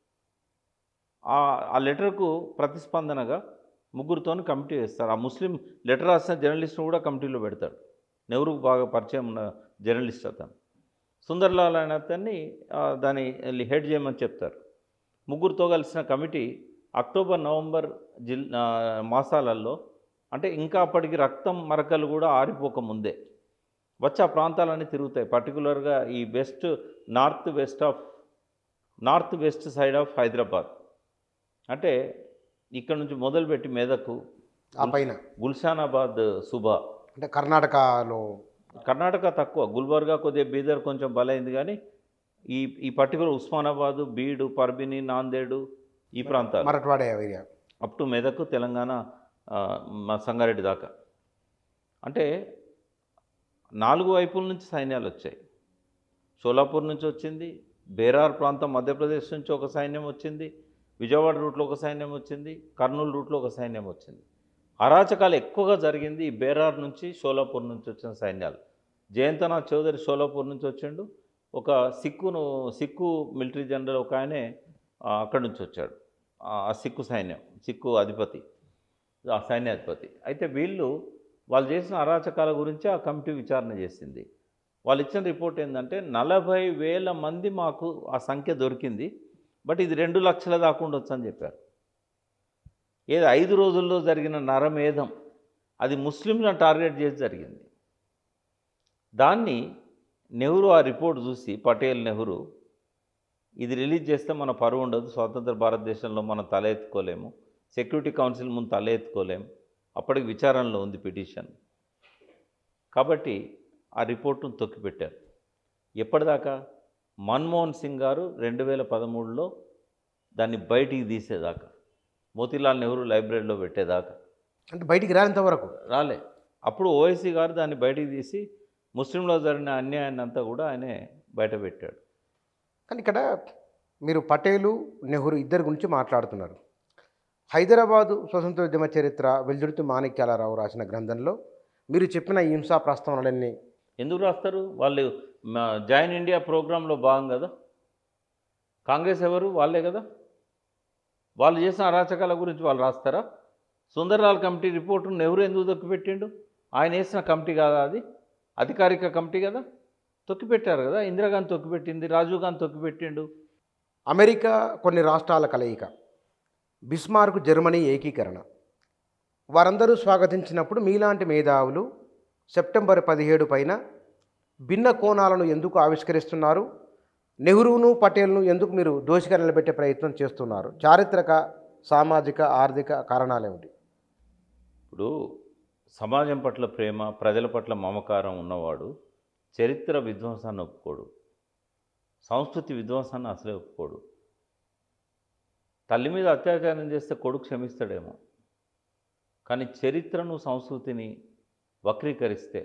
ఆ ఆ లెటర్కు ప్రతిస్పందనగా ముగ్గురుతోని కమిటీ వేస్తారు ఆ ముస్లిం లెటర్ రాసిన జర్నలిస్ట్ను కూడా కమిటీలో పెడతాడు నెహ్రూకు బాగా పరిచయం ఉన్న జర్నలిస్ట్ అతను సుందర్లాల్ అనే అతన్ని ఆ, దాని హెడ్ చేయమని చెప్తారు ముగ్గురుతో కలిసిన కమిటీ అక్టోబర్ నవంబర్ జిల్ ఆ, మాసాలలో అంటే ఇంకా అప్పటికి రక్తం మరకలు కూడా ఆరిపోక ముందే వచ్చి ఆ ప్రాంతాలన్నీ తిరుగుతాయి పర్టికులర్గా ఈ west north west of north west side of Hyderabad అంటే ఇక్కడ నుంచి మొదలుపెట్టి మెదకు ఆ పైన గుల్షానాబాద్ సుబా అంటే కర్ణాటకలో కర్ణాటక తక్కువ గుల్బర్గా కొద్దిగా బీదర్ కొంచెం బలైంది కానీ ఈ ఈ పర్టికులర్ ఉస్మానాబాదు బీడు పర్బిని నాందేడు ఈ ప్రాంతాలు Marathwada area up to Medak Telangana ఆ, మా సంగారెడ్డి దాకా అంటే నాలుగు వైపుల నుంచి సైన్యాలు వచ్చాయి షోలాపూర్ నుంచి వచ్చింది బేరార్ ప్రాంతం మధ్యప్రదేశ్ నుంచి ఒక సైన్యం వచ్చింది విజయవాడ రూట్లో ఒక సైన్యం వచ్చింది కర్నూలు రూట్లో ఒక సైన్యం వచ్చింది అరాచకాలు ఎక్కువగా జరిగింది ఈ బేరార్ నుంచి షోలాపూర్ నుంచి వచ్చిన సైన్యాలు జయంతనాథ్ చౌదరి షోలాపూర్ నుంచి వచ్చిండు ఒక సిక్కును సిక్కు మిలిటరీ జనరల్ ఒక ఆయనే ఆ, అక్కడి నుంచి వచ్చాడు ఆ ఆ సిక్కు సైన్యం సిక్కు అధిపతి ఆ సైన్యాధిపతి అయితే వీళ్ళు వాళ్ళు చేసిన అరాచకాల గురించి ఆ కమిటీ విచారణ చేసింది వాళ్ళు ఇచ్చిన రిపోర్ట్ ఏంటంటే నలభై వేల మంది మాకు ఆ సంఖ్య దొరికింది బట్ ఇది రెండు లక్షల దాకా ఉండొచ్చు అని చెప్పారు ఏది ఐదు రోజుల్లో జరిగిన నరమేధం అది ముస్లింలను టార్గెట్ చేసి జరిగింది దాన్ని నెహ్రూ ఆ రిపోర్ట్ చూసి పటేల్ నెహ్రూ ఇది రిలీజ్ చేస్తే మన పరువు ఉండదు స్వతంత్ర భారతదేశంలో మనం తల ఎత్తుకోలేము సెక్యూరిటీ కౌన్సిల్ ముందు తల ఎత్తుకోలేము అప్పటికి విచారణలో ఉంది పిటిషన్ కాబట్టి ఆ రిపోర్టును తొక్కిపెట్టారు ఎప్పటిదాకా మన్మోహన్ సింగ్ గారు రెండు వేల పదమూడులో దాన్ని బయటికి తీసేదాకా మోతీలాల్ నెహ్రూ లైబ్రరీలో పెట్టేదాకా అంటే బయటికి రానంత వరకు రాలే అప్పుడు ఓవైసీ గారు దాన్ని బయటికి తీసి ముస్లింలో జరిగిన అన్యాయాన్ని అంతా కూడా ఆయనే బయట పెట్టాడు కానీ ఇక్కడ మీరు పటేలు నెహ్రూ ఇద్దరి గురించి మాట్లాడుతున్నారు హైదరాబాదు స్వతంత్రోద్యమ చరిత్ర వెల్దుర్తి మాణిక్యాలరావు రాసిన గ్రంథంలో మీరు చెప్పిన ఈ హింసా ప్రస్తావనలన్నీ ఎందుకు రాస్తారు వాళ్ళు మా జాయిన్ ఇండియా ప్రోగ్రాంలో భాగం కదా కాంగ్రెస్ ఎవరు వాళ్ళే కదా వాళ్ళు చేసిన అరాచకాల గురించి వాళ్ళు రాస్తారా సుందర్లాల్ కమిటీ రిపోర్టును నెహ్రూ ఎందుకు తొక్కిపెట్టిండు ఆయన వేసిన కమిటీ కాదా అది అధికారిక కమిటీ కదా తొక్కిపెట్టారు కదా ఇందిరాగాంధీ తొక్కిపెట్టింది రాజీవ్ గాంధీ తొక్కిపెట్టిండు అమెరికా కొన్ని రాష్ట్రాల కలయిక బిస్మార్క్ జర్మనీ ఏకీకరణ వారందరూ స్వాగతించినప్పుడు మీలాంటి మేధావులు సెప్టెంబర్ పదిహేడు పైన భిన్న కోణాలను ఎందుకు ఆవిష్కరిస్తున్నారు నెహ్రూను పటేల్ను ఎందుకు మీరు దోషిగా నిలబెట్టే ప్రయత్నం చేస్తున్నారు చారిత్రక సామాజిక ఆర్థిక కారణాలేమిటి ఇప్పుడు సమాజం పట్ల ప్రేమ ప్రజల పట్ల మమకారం ఉన్నవాడు చరిత్ర విధ్వంసాన్ని ఒప్పుకోడు సంస్కృతి విధ్వంసాన్ని అసలే ఒప్పుకోడు తల్లి మీద అత్యాచారం చేస్తే కొడుకు క్షమిస్తాడేమో కానీ చరిత్రను సంస్కృతిని వక్రీకరిస్తే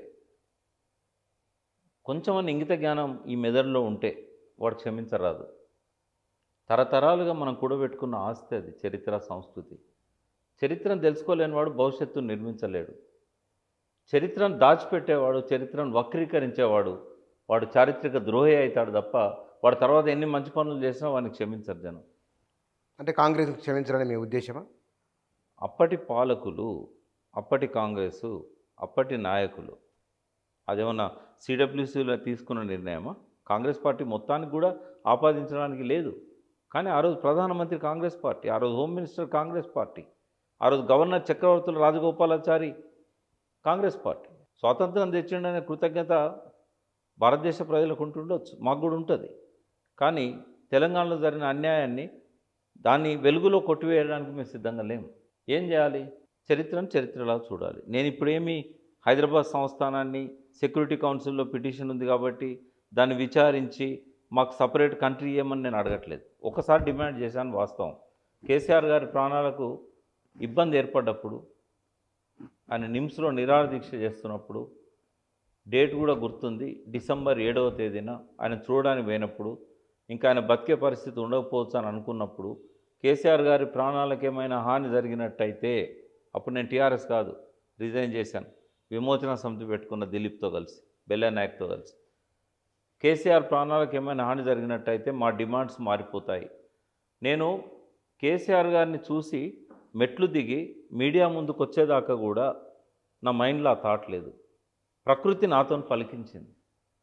కొంచెమని ఇంగిత జ్ఞానం ఈ మెదడులో ఉంటే వాడు క్షమించరాదు తరతరాలుగా మనం కూడబెట్టుకున్న ఆస్తి అది చరిత్ర సంస్కృతి చరిత్రను తెలుసుకోలేని వాడు భవిష్యత్తును నిర్మించలేడు చరిత్రను దాచిపెట్టేవాడు చరిత్రను వక్రీకరించేవాడు వాడు చారిత్రక ద్రోహి అవుతాడు తప్ప వాడు తర్వాత ఎన్ని మంచి పనులు చేసినా వాడిని క్షమించరు జనం అంటే కాంగ్రెస్ క్షమించాలని మీ ఉద్దేశమా అప్పటి పాలకులు అప్పటి కాంగ్రెసు అప్పటి నాయకులు అదేమన్నా సిడబ్ల్యూసీలో తీసుకున్న నిర్ణయమా కాంగ్రెస్ పార్టీ మొత్తానికి కూడా ఆపాదించడానికి లేదు కానీ ఆ రోజు ప్రధానమంత్రి కాంగ్రెస్ పార్టీ ఆ రోజు హోమ్ మినిస్టర్ కాంగ్రెస్ పార్టీ ఆ రోజు గవర్నర్ చక్రవర్తులు రాజగోపాలాచారి కాంగ్రెస్ పార్టీ స్వాతంత్రం తెచ్చిండనే కృతజ్ఞత భారతదేశ ప్రజలకు ఉంటుండొచ్చు మాకు కూడా ఉంటుంది కానీ తెలంగాణలో జరిగిన అన్యాయాన్ని దాన్ని వెలుగులో కొట్టివేయడానికి మేము సిద్ధంగా లేము ఏం చేయాలి చరిత్రను చరిత్రలా చూడాలి నేను ఇప్పుడేమి హైదరాబాద్ సంస్థానాన్ని సెక్యూరిటీ కౌన్సిల్లో పిటిషన్ ఉంది కాబట్టి దాన్ని విచారించి మాకు సపరేట్ కంట్రీ ఇవ్వమని నేను అడగట్లేదు ఒకసారి డిమాండ్ చేశాను వాస్తవం కేసీఆర్ గారి ప్రాణాలకు ఇబ్బంది ఏర్పడ్డప్పుడు ఆయన నిమ్స్లో నిరాహార దీక్ష చేస్తున్నప్పుడు డేట్ కూడా గుర్తుంది డిసెంబర్ ఏడవ తేదీన ఆయన చూడడానికి పోయినప్పుడు ఇంకా ఆయన బతికే పరిస్థితి ఉండకపోవచ్చు అని అనుకున్నప్పుడు కేసీఆర్ గారి ప్రాణాలకు ఏమైనా హాని జరిగినట్టయితే అప్పుడు నేను టీఆర్ఎస్ కాదు రిజైన్ చేశాను విమోచన సమితి పెట్టుకున్న దిలీప్తో కలిసి బెల్లా నాయక్తో కలిసి కేసీఆర్ ప్రాణాలకు ఏమైనా హాని జరిగినట్టయితే మా డిమాండ్స్ మారిపోతాయి నేను కేసీఆర్ గారిని చూసి మెట్లు దిగి మీడియా ముందుకు వచ్చేదాకా కూడా నా మైండ్లో ఆ థాట్ లేదు ప్రకృతి నాతో పలికించింది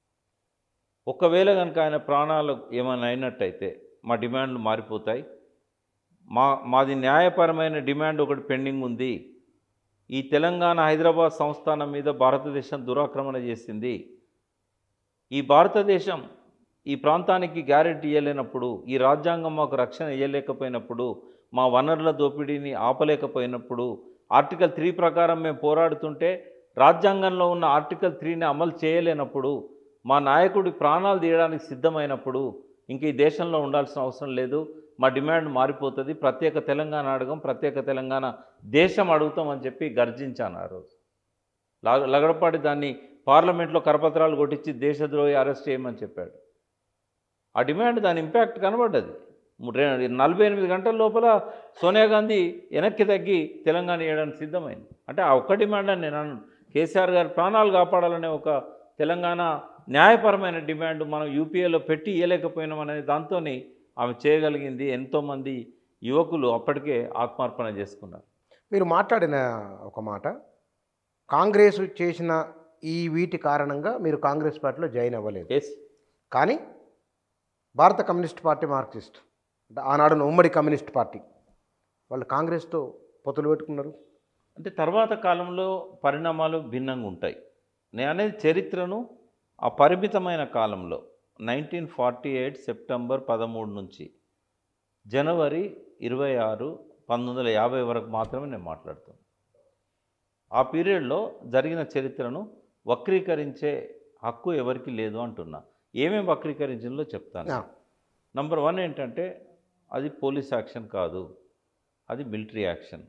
ఒకవేళ కనుక ఆయన ప్రాణాలు ఏమైనా అయినట్టయితే మా డిమాండ్లు మారిపోతాయి మా మాది న్యాయపరమైన డిమాండ్ ఒకటి పెండింగ్ ఉంది ఈ తెలంగాణ హైదరాబాద్ సంస్థానం మీద భారతదేశం దురాక్రమణ చేసింది ఈ భారతదేశం ఈ ప్రాంతానికి గ్యారెంటీ ఇవ్వలేనప్పుడు ఈ రాజ్యాంగం మాకు రక్షణ ఇవ్వలేకపోయినప్పుడు మా వనరుల దోపిడీని ఆపలేకపోయినప్పుడు ఆర్టికల్ త్రీ ప్రకారం మేము పోరాడుతుంటే రాజ్యాంగంలో ఉన్న ఆర్టికల్ త్రీని అమలు చేయలేనప్పుడు మా నాయకుడి ప్రాణాలు తీయడానికి సిద్ధమైనప్పుడు ఇంక ఈ దేశంలో ఉండాల్సిన అవసరం లేదు మా డిమాండ్ మారిపోతుంది ప్రత్యేక తెలంగాణ అడగం ప్రత్యేక తెలంగాణ దేశం అడుగుతాం అని చెప్పి గర్జించాను ఆ రోజు లగ లగడపాటి దాన్ని పార్లమెంట్లో కరపత్రాలు కొట్టించి దేశద్రోహి అరెస్ట్ చేయమని చెప్పాడు ఆ డిమాండ్ దాని ఇంపాక్ట్ కనబడ్డది ము- రె- నలభై ఎనిమిది గంటల లోపల సోనియా గాంధీ వెనక్కి తగ్గి తెలంగాణ ఇవ్వడానికి సిద్ధమైంది అంటే ఆ ఒక్క డిమాండ్ అని నేను అన్నాను కేసీఆర్ గారి ప్రాణాలు కాపాడాలనే ఒక తెలంగాణ న్యాయపరమైన డిమాండ్ మనం యూపీఏలో పెట్టి ఇవ్వలేకపోయినాం అనే దాంతో ఆమె చేయగలిగింది ఎంతోమంది యువకులు అప్పటికే ఆత్మార్పణ చేసుకున్నారు మీరు మాట్లాడిన ఒక మాట కాంగ్రెస్ చేసిన ఈ వీటి కారణంగా మీరు కాంగ్రెస్ పార్టీలో జాయిన్ అవ్వలేదు ఎస్ కానీ భారత కమ్యూనిస్ట్ పార్టీ మార్క్సిస్ట్ అంటే ఆనాడున్న ఉమ్మడి కమ్యూనిస్ట్ పార్టీ వాళ్ళు కాంగ్రెస్తో పొత్తులు పెట్టుకున్నారు అంటే తర్వాత కాలంలో పరిణామాలు భిన్నంగా ఉంటాయి నేను అనేది చరిత్రను ఆ పరిమితమైన కాలంలో నైన్టీన్ ఫార్టీ ఎయిట్ సెప్టెంబర్ పదమూడు నుంచి జనవరి ఇరవై ఆరు పంతొమ్మిది వందల యాభై వరకు మాత్రమే నేను మాట్లాడుతాను ఆ పీరియడ్లో జరిగిన చరిత్రను వక్రీకరించే హక్కు ఎవరికి లేదు అంటున్నా ఏమేమి వక్రీకరించిందో చెప్తాను ఆ, నంబర్ వన్ ఏంటంటే అది పోలీస్ యాక్షన్ కాదు అది మిలిటరీ యాక్షన్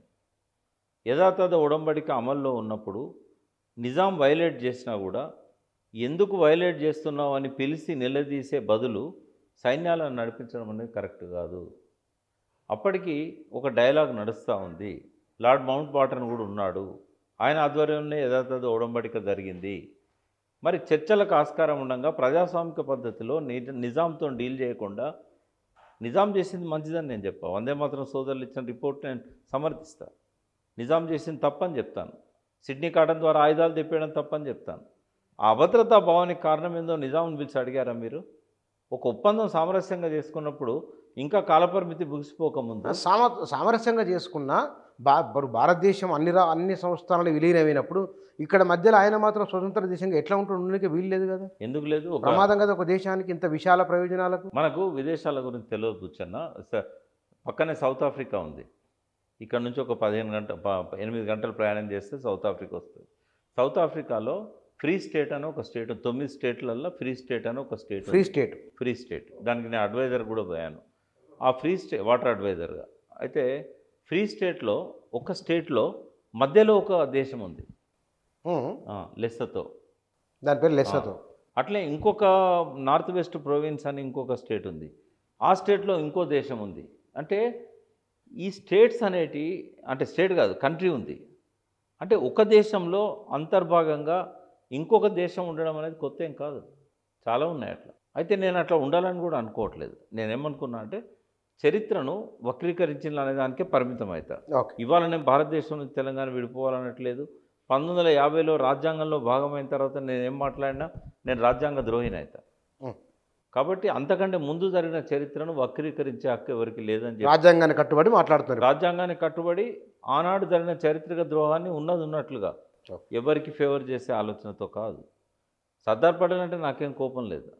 యథాతథ ఉడంబడిక అమల్లో ఉన్నప్పుడు నిజాం వైలేట్ చేసినా కూడా ఎందుకు వైలేట్ చేస్తున్నావు అని పిలిచి నిలదీసే బదులు సైన్యాలను నడిపించడం అనేది కరెక్ట్ కాదు అప్పటికి ఒక డైలాగ్ నడుస్తూ ఉంది లార్డ్ మౌంట్ బాటన్ కూడా ఉన్నాడు ఆయన ఆధ్వర్యంలో యథాతథ ఉడంబడిక జరిగింది మరి చర్చలకు ఆస్కారం ఉండగా ప్రజాస్వామిక పద్ధతిలో ని- నిజాంతో డీల్ చేయకుండా నిజాం చేసింది మంచిదని నేను చెప్పా వందే మాత్రం సోదరులు ఇచ్చిన రిపోర్ట్ నేను సమర్థిస్తా నిజాం చేసింది తప్పని చెప్తాను సిడ్నీ కాటన్ ద్వారా ఆయుధాలు తెప్పేయడం తప్పని చెప్తాను ఆ అభద్రతా భావానికి కారణం ఏందో నిజాంని పిలిచి అడిగారా మీరు ఒక ఒప్పందం సామరస్యంగా చేసుకున్నప్పుడు ఇంకా కాలపరిమితి ముగిసిపోకముందు సామ సామరస్యంగా చేసుకున్న బా మరి భారతదేశం అన్ని రా అన్ని సంస్థానాలు విలీనమైనప్పుడు ఇక్కడ మధ్యలో ఆయన మాత్రం స్వతంత్ర దేశంగా ఎట్లా ఉంటుండడానికి వీలు లేదు కదా ఎందుకు లేదు ఒక ప్రమాదం కదా ఒక దేశానికి ఇంత విశాల ప్రయోజనాలకు మనకు విదేశాల గురించి తెలియదు బుచ్చన్న స- పక్కనే సౌత్ ఆఫ్రికా ఉంది ఇక్కడ నుంచి ఒక పదిహేను గంట ప- ఎనిమిది గంటలు ప్రయాణం చేస్తే సౌత్ ఆఫ్రికా వస్తుంది సౌత్ ఆఫ్రికాలో ఫ్రీ స్టేట్ అని ఒక స్టేట్ తొమ్మిది స్టేట్లలో ఫ్రీ స్టేట్ అని ఒక state Free State Free State దానికి నేను అడ్వైజర్ కూడా పోయాను ఆ ఫ్రీ స్టే వాటర్ అడ్వైజర్గా అయితే ఫ్రీ స్టేట్లో ఒక స్టేట్లో మధ్యలో ఒక దేశం ఉంది ఉమ్, ఆ, లెస్సతో దాని పేరు లెస్సతో అట్లే ఇంకొక నార్త్ వెస్ట్ ప్రొవిన్స్ అని ఇంకొక స్టేట్ ఉంది ఆ స్టేట్లో ఇంకో దేశం ఉంది అంటే ఈ స్టేట్స్ అనేటి అంటే స్టేట్ కాదు కంట్రీ ఉంది అంటే ఒక దేశంలో అంతర్భాగంగా ఇంకొక దేశం ఉండడం అనేది కొత్త ఏం కాదు చాలా ఉన్నాయి అట్లా అయితే నేను అట్లా ఉండాలని కూడా అనుకోవట్లేదు నేనేమనుకున్నా అంటే చరిత్రను వక్రీకరించిన అనే దానికే పరిమితం అవుతా ఓకే ఇవాళ నేను భారతదేశం నుంచి తెలంగాణ విడిపోవాలనట్లేదు పంతొమ్మిది వందల యాభైలో రాజ్యాంగంలో భాగమైన తర్వాత నేను ఏం మాట్లాడినా నేను రాజ్యాంగ ద్రోహిని అవుతా ఉమ్. కాబట్టి అంతకంటే ముందు జరిగిన చరిత్రను వక్రీకరించే హక్కు ఎవరికి లేదని చెప్పి రాజ్యాంగాన్ని కట్టుబడి మాట్లాడుతున్నారు రాజ్యాంగానికి కట్టుబడి ఆనాడు జరిగిన చారిత్రక ద్రోహాన్ని ఉన్నది ఉన్నట్లుగా ఓకే. ఎవరికి ఫేవర్ చేసే ఆలోచనతో కాదు సర్దార్ పటేల్ అంటే నాకేం కోపం లేదు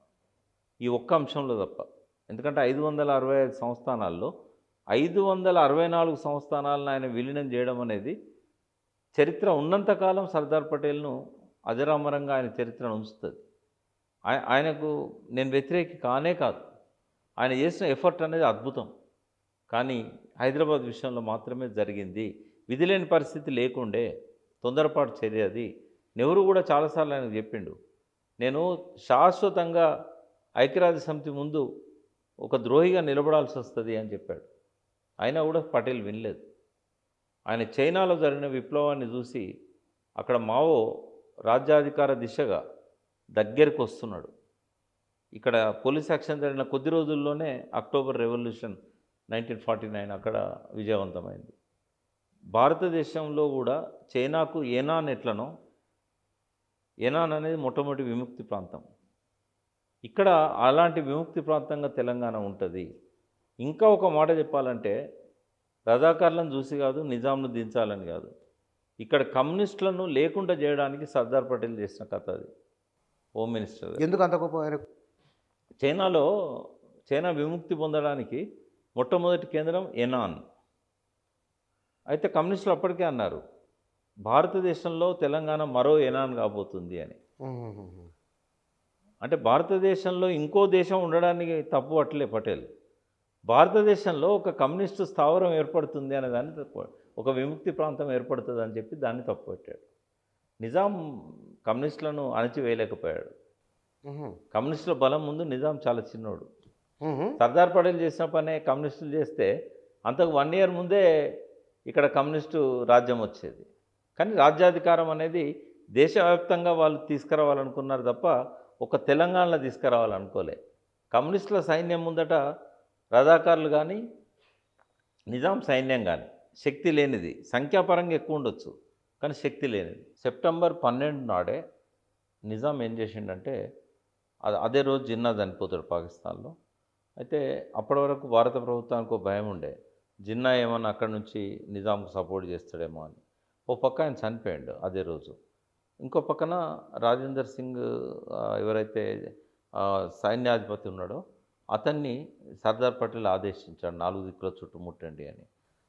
ఈ ఒక్క అంశంలో తప్ప ఎందుకంటే ఐదు వందల అరవై ఐదు సంస్థానాల్లో ఐదు వందల అరవై నాలుగు సంస్థానాలను ఆయన విలీనం చేయడం అనేది చరిత్ర ఉన్నంతకాలం సర్దార్ పటేల్ను అజరామరంగా ఆయన చరిత్రను ఉంచుతుంది ఆయ- ఆయనకు నేను వ్యతిరేకి కానే కాదు ఆయన చేసిన ఎఫర్ట్ అనేది అద్భుతం కానీ హైదరాబాద్ విషయంలో మాత్రమే జరిగింది విధిలేని పరిస్థితి లేకుండే తొందరపాటు చర్య అది నెహ్రూ కూడా చాలాసార్లు ఆయనకు చెప్పిండు నేను శాశ్వతంగా ఐక్యరాజ్య సమితి ముందు ఒక ద్రోహిగా నిలబడాల్సి వస్తుంది అని చెప్పాడు అయినా కూడా పటేల్ వినలేదు ఆయన చైనాలో జరిగిన విప్లవాన్ని చూసి అక్కడ మావో రాజ్యాధికార దిశగా దగ్గరికి వస్తున్నాడు ఇక్కడ పోలీస్ యాక్షన్ జరిగిన కొద్ది రోజుల్లోనే October revolution nineteen forty nine అక్కడ విజయవంతమైంది భారతదేశంలో కూడా చైనాకు ఏనాన్ ఎట్లనో ఏనాన్ అనేది మొట్టమొదటి విముక్తి ప్రాంతం ఇక్కడ అలాంటి విముక్తి ప్రాంతంగా తెలంగాణ ఉంటుంది ఇంకా ఒక మాట చెప్పాలంటే రజాకార్లను చూసి కాదు నిజాంను దించాలని కాదు ఇక్కడ కమ్యూనిస్టులను లేకుండా చేయడానికి సర్దార్ పటేల్ చేసిన కథ అది హోమ్ మినిస్టర్ ఎందుకు అంత గొప్ప ఆయనకు చైనాలో చైనా విముక్తి పొందడానికి మొట్టమొదటి కేంద్రం ఎనాన్ అయితే కమ్యూనిస్టులు అప్పటికే అన్నారు భారతదేశంలో తెలంగాణ మరో ఎనాన్ కాబోతుంది అని అంటే భారతదేశంలో ఇంకో దేశం ఉండడానికి తప్పు పట్టలే పటేల్ భారతదేశంలో ఒక కమ్యూనిస్టు స్థావరం ఏర్పడుతుంది అనే దాన్ని తప్పు ఒక విముక్తి ప్రాంతం ఏర్పడుతుంది అని చెప్పి దాన్ని తప్పు పెట్టాడు నిజాం కమ్యూనిస్టులను అణచివేయలేకపోయాడు కమ్యూనిస్టుల బలం ముందు నిజాం చాలా చిన్నోడు సర్దార్ పటేల్ చేసిన పనే కమ్యూనిస్టులు చేస్తే అంతకు వన్ ఇయర్ ముందే ఇక్కడ కమ్యూనిస్టు రాజ్యం వచ్చేది కానీ రాజ్యాధికారం అనేది దేశవ్యాప్తంగా వాళ్ళు తీసుకురావాలనుకున్నారు తప్ప ఒక తెలంగాణలో తీసుకురావాలనుకోలే కమ్యూనిస్టుల సైన్యం ముందట రజాకారులు కానీ నిజాం సైన్యం కానీ శక్తి లేనిది సంఖ్యాపరంగా ఎక్కువ ఉండొచ్చు కానీ శక్తి లేనిది సెప్టెంబర్ పన్నెండు నాడే నిజాం ఏం చేసిండంటే అది అదే రోజు జిన్నా చనిపోతాడు పాకిస్తాన్లో అయితే అప్పటి వరకు భారత ప్రభుత్వానికి ఒక భయం ఉండే జిన్నా ఏమన్నా అక్కడి నుంచి నిజాంకు సపోర్ట్ చేస్తాడేమో అని ఓ పక్క ఆయన చనిపోయాడు అదే రోజు ఇంకో పక్కన రాజేందర్ సింగ్ ఆ, ఎవరైతే ఆ, సైన్యాధిపతి ఉన్నాడో అతన్ని సర్దార్ పటేల్ ఆదేశించాడు నాలుగు దిక్కుల చుట్టుముట్టండి అని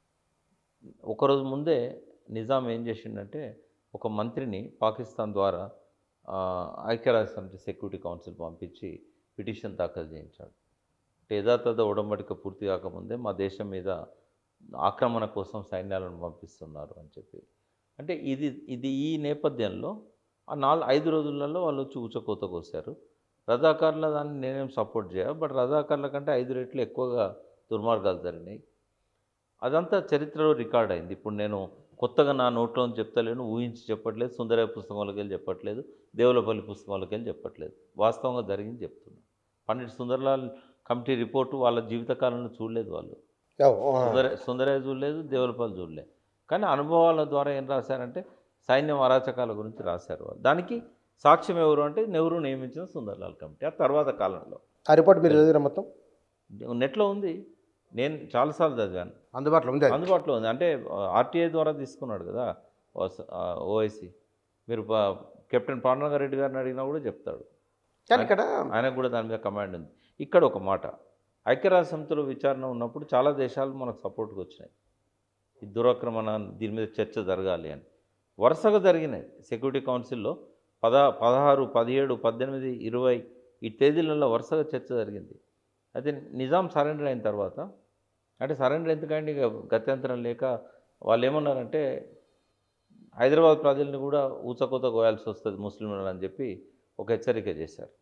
ఒకరోజు ముందే నిజాం ఏం చేసిండంటే ఒక మంత్రిని పాకిస్తాన్ ద్వారా ఆ, ఐక్యరాజ్య సమితి సెక్యూరిటీ కౌన్సిల్ పంపించి పిటిషన్ దాఖలు చేయించాడు అంటే యథాతథ ఉడంబడిక పూర్తి కాకముందే మా దేశం మీద ఆక్రమణ కోసం సైన్యాలను పంపిస్తున్నారు అని చెప్పి అంటే ఇది ఇది ఈ నేపథ్యంలో ఆ నాలుగు ఐదు రోజులలో వాళ్ళు వచ్చి ఊచకోత కోసారు రజాకారుల దాన్ని నేనేం సపోర్ట్ చేయ బట్ రజాకారుల కంటే ఐదు రెట్లు ఎక్కువగా దుర్మార్గాలు జరిగినాయి అదంతా చరిత్రలో రికార్డ్ అయింది ఇప్పుడు నేను కొత్తగా నా నోట్లో చెప్తలేను ఊహించి చెప్పట్లేదు సుందరయ్య పుస్తకంలోకి వెళ్ళి చెప్పట్లేదు దేవులపల్లి పుస్తకంలోకి వెళ్ళి చెప్పట్లేదు వాస్తవంగా జరిగింది చెప్తున్నా పండిట్ సుందర్లాల్ కమిటీ రిపోర్టు వాళ్ళ జీవితకాలంలో చూడలేదు వాళ్ళు సుందర సుందరయ్య చూడలేదు దేవులపల్లి చూడలేదు కానీ అనుభవాల ద్వారా ఏం రాశారంటే సైన్యం అరాచకాల గురించి రాశారు వాళ్ళు దానికి సాక్ష్యం ఎవరు అంటే నెహ్రూ నియమించిన సుందర్లాల్ కమిటీ ఆ తర్వాత కాలంలో ఆ రిపోర్ట్ మీరు చదివిన మొత్తం నెట్లో ఉంది నేను చాలాసార్లు చదివాను అందుబాటులో ఉంది అది. అందుబాటులో ఉంది అంటే ఆర్టీఐ ద్వారా తీసుకున్నాడు కదా ఓఐసి మీరు ప- కెప్టెన్ పాండురంగ రెడ్డి గారిని అడిగినా కూడా చెప్తాడు కానీ ఇక్కడ ఆయనకు కూడా దాని మీద కమాండ్ ఉంది ఇక్కడ ఒక మాట ఐక్యరాజ్య సమితిలో విచారణ ఉన్నప్పుడు చాలా దేశాలు మనకు సపోర్ట్కి వచ్చినాయి ఈ దురాక్రమణ దీని మీద చర్చ జరగాలి అని వరుసగా జరిగినాయి సెక్యూరిటీ కౌన్సిల్లో పద పదహారు పదిహేడు పద్దెనిమిది ఇరవై ఈ తేదీలలో వరుసగా చర్చ జరిగింది అయితే నిజాం సరెండర్ అయిన తర్వాత అంటే సరెండర్ ఎందుకంటే ఇక గత్యంతరం లేక వాళ్ళు ఏమన్నారంటే హైదరాబాద్ ప్రజల్ని కూడా ఊచకోత కోయాల్సి వస్తుంది ముస్లింలను అని చెప్పి ఒక హెచ్చరిక చేశారు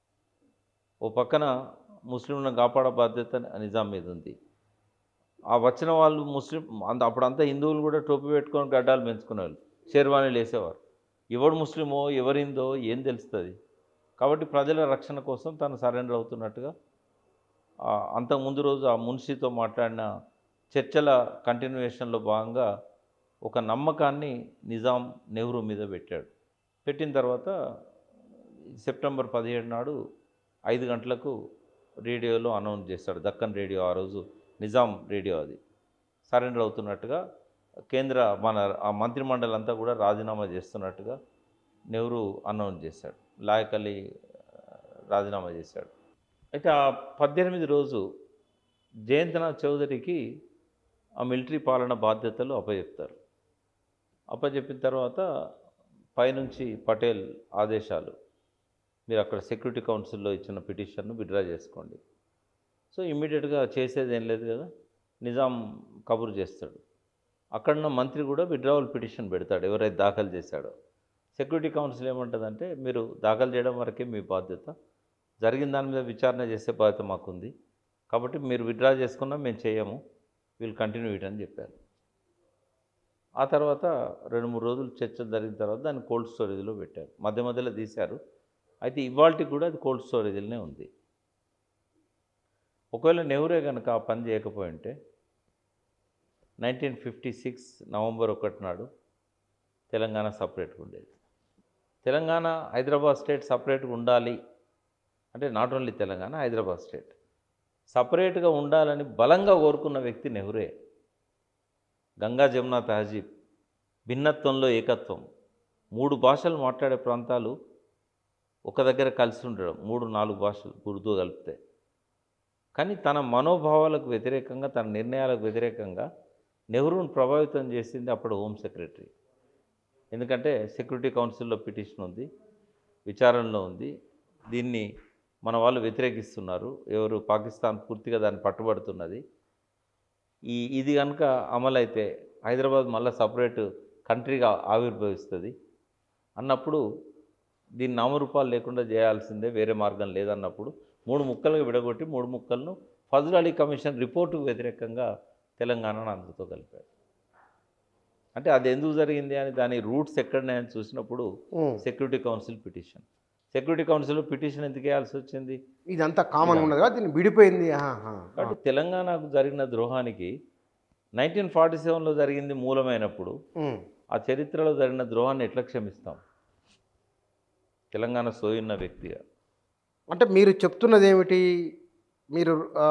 ఓ పక్కన ముస్లింలను కాపాడే బాధ్యత నిజాం మీద ఉంది ఆ వచ్చిన వాళ్ళు ముస్లిం అంత అప్పుడంతా హిందువులు కూడా టోపీ పెట్టుకొని గడ్డాలు పెంచుకునేవాళ్ళు షేర్వాణీలు వేసేవారు ఎవడు ముస్లిమో ఎవరిందో ఏం తెలుస్తుంది కాబట్టి ప్రజల రక్షణ కోసం తను సరెండర్ అవుతున్నట్టుగా ఆ, అంతకు ముందు రోజు ఆ మున్షితో మాట్లాడిన చర్చల కంటిన్యూయేషన్లో భాగంగా ఒక నమ్మకాన్ని నిజాం నెహ్రూ మీద పెట్టాడు పెట్టిన తర్వాత సెప్టెంబర్ పదిహేడు నాడు ఐదు గంటలకు రేడియోలో అనౌన్స్ చేస్తాడు దక్కన్ రేడియో ఆ రోజు నిజాం రేడియో అది సరెండర్ అవుతున్నట్టుగా కేంద్ర మన ఆ మంత్రిమండలి అంతా కూడా రాజీనామా చేస్తున్నట్టుగా నెహ్రూ అనౌన్స్ చేశాడు లాయక్ అలీ ఆ, రాజీనామా చేశాడు అయితే ఆ పద్దెనిమిది రోజు జయంతనాథ్ చౌదరికి ఆ మిలిటరీ పాలన బాధ్యతలు అప్పచెప్తారు అప్పచెప్పిన తర్వాత పైనుంచి పటేల్ ఆదేశాలు మీరు అక్కడ సెక్యూరిటీ కౌన్సిల్లో ఇచ్చిన పిటిషన్ను విడ్రా చేసుకోండి సో ఇమ్మీడియట్గా చేసేది ఏం లేదు కదా నిజాం కబురు చేస్తాడు అక్కడున్న మంత్రి కూడా విడ్రావల్ పిటిషన్ పెడతాడు ఎవరైతే దాఖలు చేశాడో సెక్యూరిటీ కౌన్సిల్ ఏమంటుందంటే మీరు దాఖలు చేయడం వరకే మీ బాధ్యత జరిగిన దాని మీద విచారణ చేసే బాధ్యత మాకుంది కాబట్టి మీరు విత్డ్రా చేసుకున్నా మేము చేయము వీళ్ళు కంటిన్యూ ఇట్ అని చెప్పారు ఆ తర్వాత రెండు మూడు రోజులు చర్చ జరిగిన తర్వాత దాన్ని కోల్డ్ స్టోరేజ్లో పెట్టారు మధ్య మధ్యలో తీశారు అయితే ఇవాళకి కూడా అది కోల్డ్ స్టోరేజ్లోనే ఉంది ఒకవేళ నెహ్రూ కనుక ఆ పని చేయకపోయి ఉంటే నైన్టీన్ ఫిఫ్టీ సిక్స్ నవంబర్ ఒకటి నాడు తెలంగాణ సపరేట్గా ఉండేది తెలంగాణ హైదరాబాద్ స్టేట్ సపరేట్గా ఉండాలి అంటే not only Telangana Hyderabad state సపరేట్గా ఉండాలని బలంగా కోరుకున్న వ్యక్తి నెహ్రూయే గంగా జమున తహజీబ్ భిన్నత్వంలో ఏకత్వం మూడు భాషలు మాట్లాడే ప్రాంతాలు ఒక దగ్గర కలిసి ఉండడం మూడు నాలుగు భాషలు ఉర్దూ కలిపితే కానీ తన మనోభావాలకు వ్యతిరేకంగా తన నిర్ణయాలకు వ్యతిరేకంగా నెహ్రూను ప్రభావితం చేసింది అప్పుడు హోమ్ సెక్రటరీ ఎందుకంటే సెక్యూరిటీ కౌన్సిల్లో పిటిషన్ ఉంది విచారణలో ఉంది దీన్ని మన వాళ్ళు వ్యతిరేకిస్తున్నారు ఎవరు పాకిస్తాన్ పూర్తిగా దాన్ని పట్టుబడుతున్నది ఈ ఇది కనుక అమలైతే హైదరాబాద్ మళ్ళీ సపరేట్ కంట్రీగా ఆవిర్భవిస్తుంది అన్నప్పుడు దీన్ని నామరూపాలు లేకుండా చేయాల్సిందే వేరే మార్గం లేదన్నప్పుడు మూడు ముక్కలుగా విడగొట్టి మూడు ముక్కలను ఫజల్ అలీ కమిషన్ రిపోర్టుకు వ్యతిరేకంగా తెలంగాణను అందరితో కలిపారు అంటే అది ఎందుకు జరిగింది అని దాని రూట్స్ ఎక్కడున్నాయని చూసినప్పుడు um. Security council petition security council petition ఎందుకు వేయాల్సి వచ్చింది ఇదంతా కామన్ ఉన్నది కదా దీన్ని విడిపోయింది ఆహా. కాబట్టి తెలంగాణకు జరిగిన ద్రోహానికి నైన్టీన్ ఫార్టీ సెవెన్లో జరిగింది మూలమైనప్పుడు ఉమ్. ఆ చరిత్రలో జరిగిన ద్రోహాన్ని ఎట్లా క్షమిస్తాం తెలంగాణ సోయున్న వ్యక్తిగా అంటే మీరు చెప్తున్నది ఏమిటి మీరు ఆ,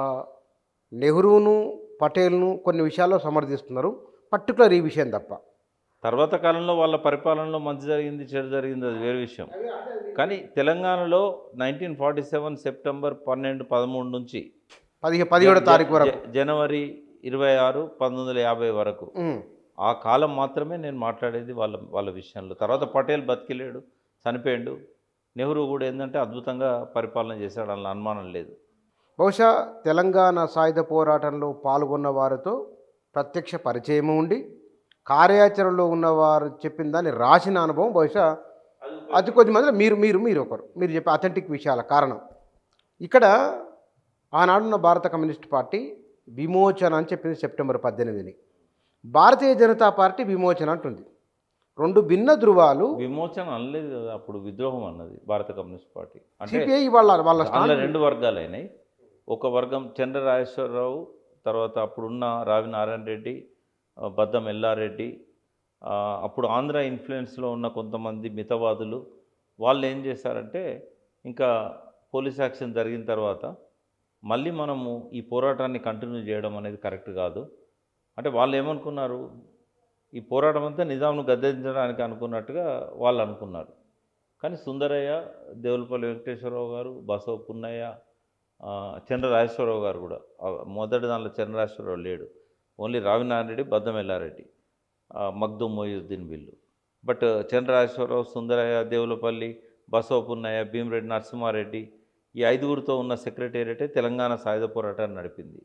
నెహ్రూను పటేల్ను కొన్ని విషయాల్లో సమర్థిస్తున్నారు పర్టికులర్ ఈ విషయం తప్ప తర్వాత కాలంలో వాళ్ళ పరిపాలనలో మంచి జరిగింది చెడు జరిగింది అది వేరే విషయం కానీ తెలంగాణలో నైన్టీన్ ఫార్టీ సెవెన్ సెప్టెంబర్ పన్నెండు పదమూడు నుంచి పదిహే పదిహేడో తారీఖు వరకు జ- జనవరి ఇరవై ఆరు పంతొమ్మిది వందల యాభై వరకు ఉమ్. ఆ కాలం మాత్రమే నేను మాట్లాడేది వాళ్ళ వాళ్ళ విషయంలో తర్వాత పటేల్ బతికిలేడు చనిపోయాడు నెహ్రూ కూడా ఏంటంటే అద్భుతంగా పరిపాలన చేశాడు అన్న అనుమానం లేదు బహుశా తెలంగాణ సాయుధ పోరాటంలో పాల్గొన్న వారితో ప్రత్యక్ష పరిచయం ఉండి కార్యాచరణలో ఉన్నవారు చెప్పిన దాన్ని రాసిన అనుభవం బహుశా అది కొద్ది మందిలో మీరు మీరు మీరు ఒకరు మీరు చెప్పే అథెంటిక్ విషయాల కారణం ఇక్కడ ఆనాడున్న భారత కమ్యూనిస్ట్ పార్టీ విమోచన అని చెప్పింది సెప్టెంబర్ పద్దెనిమిదిని భారతీయ జనతా పార్టీ విమోచన అంటుంది రెండు భిన్న ధృవాలు విమోచన అనలేదు కదా అప్పుడు విద్రోహం అన్నది భారత కమ్యూనిస్ట్ పార్టీ అంటే సిపిఐ వాళ్ళ వాళ్ళ దానిలో స్థానం రెండు వర్గాలు అయినాయి ఒక వర్గం చంద్ర రాజేశ్వరరావు తర్వాత అప్పుడున్న రావి నారాయణ రెడ్డి ఆ, బద్దం ఎల్లారెడ్డి ఆ, అప్పుడు ఆంధ్ర ఇన్ఫ్లుయెన్స్లో ఉన్న కొంతమంది మితవాదులు వాళ్ళు ఏం చేశారంటే ఇంకా పోలీస్ యాక్షన్ జరిగిన తర్వాత మళ్ళీ మనము ఈ పోరాటాన్ని కంటిన్యూ చేయడం అనేది కరెక్ట్ కాదు అంటే వాళ్ళు ఏమనుకున్నారు ఈ పోరాటం అంతా నిజాంను గద్దెదించడానికి అనుకున్నట్టుగా వాళ్ళు అనుకున్నారు కానీ సుందరయ్య దేవులపల్లి వెంకటేశ్వరరావు గారు బసవ పున్నయ్య ఆ, చంద్ర రాజేశ్వరరావు గారు కూడా ఆ, మొదటి దానిలో చంద్ర రాజేశ్వరరావు లేడు ఓన్లీ రావినారాయణ రెడ్డి బద్దం ఎల్లారెడ్డి ఆ, మగ్దుమ్ మొయ్యుద్దీన్ వీళ్ళు బట్ చంద్ర రాజేశ్వరరావు సుందరయ్య దేవులపల్లి బసవ పున్నయ్య భీమరెడ్డి నరసింహారెడ్డి ఈ ఐదుగురితో ఉన్న సెక్రటేరియటే తెలంగాణ సాయుధ పోరాటాన్ని నడిపింది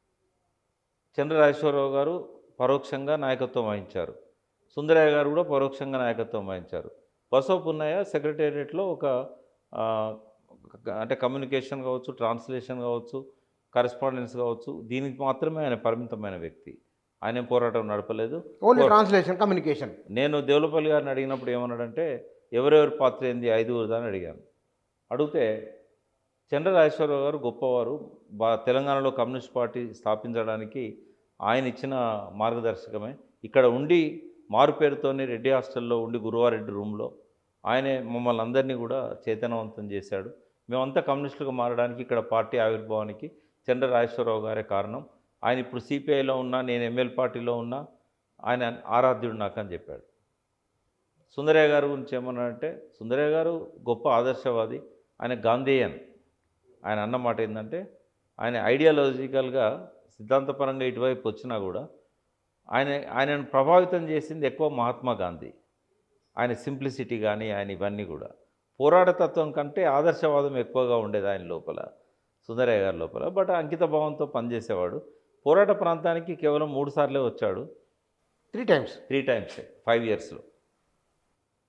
చంద్ర రాజేశ్వరరావు గారు పరోక్షంగా నాయకత్వం వహించారు సుందరయ్య గారు కూడా పరోక్షంగా నాయకత్వం వహించారు బసవ పున్నయ్య సెక్రటేరియట్లో ఒక ఆ, ఒక- అంటే కమ్యూనికేషన్ కావచ్చు ట్రాన్స్లేషన్ కావచ్చు కరెస్పాండెన్స్ కావచ్చు దీనికి మాత్రమే ఆయన పరిమితమైన వ్యక్తి ఆయన ఏం పోరాటం నడపలేదు ఓన్లీ ట్రాన్స్లేషన్ కమ్యూనికేషన్ నేను దేవులపల్లి గారిని అడిగినప్పుడు ఏమన్నాడంటే ఎవరెవరి పాత్ర ఏంది ఐదుగురుదా అని అడిగాను అడిగితే చంద్ర రాజేశ్వరరావు గారు గొప్పవారు బా తెలంగాణలో కమ్యూనిస్ట్ పార్టీ స్థాపించడానికి ఆయన ఇచ్చిన మార్గదర్శకమే ఇక్కడ ఉండి మారు పేరుతోని రెడ్డి హాస్టల్లో ఉండి గురువారెడ్డి రూమ్లో ఆయనే మమ్మల్ని అందరినీ కూడా చైతన్యవంతం చేశాడు మేమంతా కమ్యూనిస్టులుగా మారడానికి ఇక్కడ పార్టీ ఆవిర్భావానికి చంద్ర రాజేశ్వరరావు గారే కారణం ఆయన ఇప్పుడు సిపిఐలో ఉన్నా నేను ఎంఎల్ పార్టీలో ఉన్నా ఆయన ఆరాధ్యుడు నాకు అని చెప్పాడు సుందరయ్య గారు గురించి ఏమన్నాడంటే సుందరయ్య గారు గొప్ప ఆదర్శవాది ఆయన గాంధేయన్ ఆయన అన్న మాట ఏంటంటే ఆయన ఐడియాలజికల్గా సిద్ధాంతపరంగా ఇటువైపు వచ్చినా కూడా ఆయన ఆయనను ప్రభావితం చేసింది ఎక్కువ మహాత్మా గాంధీ ఆయన సింప్లిసిటీ కానీ ఆయన ఇవన్నీ కూడా పోరాటతత్వం కంటే ఆదర్శవాదం ఎక్కువగా ఉండేది ఆయన లోపల సుందరయ్య గారి లోపల బట్ అంకిత భావంతో పనిచేసేవాడు పోరాట ప్రాంతానికి కేవలం మూడు సార్లే వచ్చాడు three times three times five ఇయర్స్లో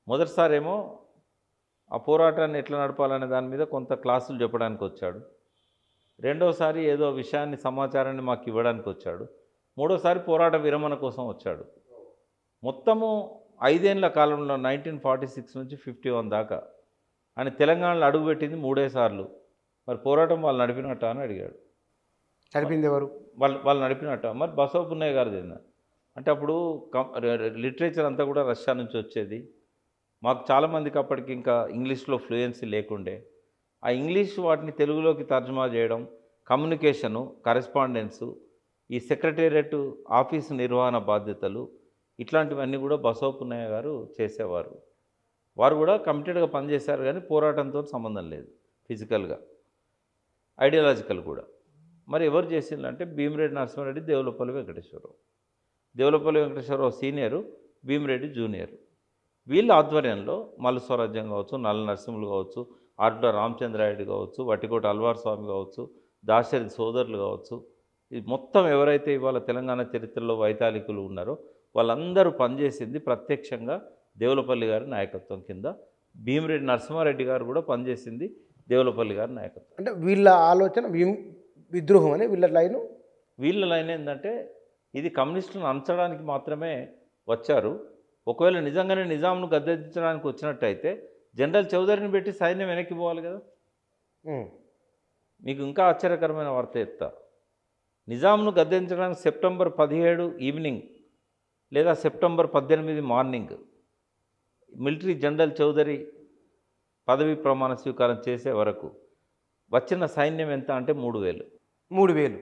మొదటిసారి ఏమో ఆ పోరాటాన్ని ఎట్లా నడపాలనే దాని మీద కొంత క్లాసులు చెప్పడానికి వచ్చాడు రెండోసారి ఏదో విషయాన్ని సమాచారాన్ని మాకు ఇవ్వడానికి వచ్చాడు మూడోసారి పోరాట విరమణ కోసం వచ్చాడు మొత్తము ఐదేళ్ల కాలంలో నైన్టీన్ ఫార్టీ సిక్స్ నుంచి ఫిఫ్టీ వన్ దాకా ఆయన తెలంగాణలో అడుగుపెట్టింది మూడే సార్లు మరి పోరాటం వాళ్ళు నడిపినట్ట అని అడిగాడు చనిపోయింది ఎవరు వాళ్ళు వాళ్ళు నడిపినట్ట మరి బసవ పున్నయ్య గారిది ఏందా అంటే అప్పుడు కం లిటరేచర్ అంతా కూడా రష్యా నుంచి వచ్చేది మాకు చాలామందికి అప్పటికి ఇంకా ఇంగ్లీష్లో ఫ్లూయెన్సీ లేకుండే ఆ ఇంగ్లీష్ వాటిని తెలుగులోకి తర్జుమా చేయడం కమ్యూనికేషను కరెస్పాండెన్సు ఈ సెక్రటేరియట్ ఆఫీసు నిర్వహణ బాధ్యతలు ఇట్లాంటివన్నీ కూడా బసవ పున్నయ్య గారు చేసేవారు వారు కూడా కమిటెడ్గా పనిచేశారు కానీ పోరాటంతో సంబంధం లేదు ఫిజికల్గా ఐడియాలజికల్ కూడా మరి ఎవరు చేసిందంటే భీమిరెడ్డి నరసింహారెడ్డి దేవులపల్లి వెంకటేశ్వరరావు దేవులపల్లి వెంకటేశ్వరరావు సీనియరు భీమిరెడ్డి జూనియర్ వీళ్ళ ఆధ్వర్యంలో మల్లు స్వరాజ్యం కావచ్చు నల్ల నరసింహులు కావచ్చు ఆర్డ రామచంద్రారెడ్డి కావచ్చు వటికోట అల్వార్ స్వామి కావచ్చు దాశరథి సోదరులు కావచ్చు ఇది మొత్తం ఎవరైతే ఇవాళ తెలంగాణ చరిత్రలో వైతాళికులు ఉన్నారో వాళ్ళందరూ పనిచేసింది ప్రత్యక్షంగా దేవులపల్లి గారి నాయకత్వం కింద భీమిరెడ్డి నరసింహారెడ్డి గారు కూడా పనిచేసింది దేవులపల్లి గారి నాయకత్వం అంటే వీళ్ళ ఆలోచన విమ్- విద్రోహం అని వీళ్ళ లైను వీళ్ళ లైన్ ఏంటంటే ఇది కమ్యూనిస్టులను అంచడానికి మాత్రమే వచ్చారు ఒకవేళ నిజంగానే నిజాంను గద్దెదించడానికి వచ్చినట్టయితే జనరల్ చౌదరిని పెట్టి సైన్యం వెనక్కి పోవాలి కదా ఉమ్. మీకు ఇంకా ఆశ్చర్యకరమైన వార్త చెప్తా నిజాంను గద్దెదించడానికి సెప్టెంబర్ పదిహేడు ఈవినింగ్ లేదా సెప్టెంబర్ పద్దెనిమిది మార్నింగ్ మిలిటరీ జనరల్ చౌదరి పదవి ప్రమాణ స్వీకారం చేసే వరకు వచ్చిన సైన్యం ఎంత అంటే మూడు వేలు మూడు వేలు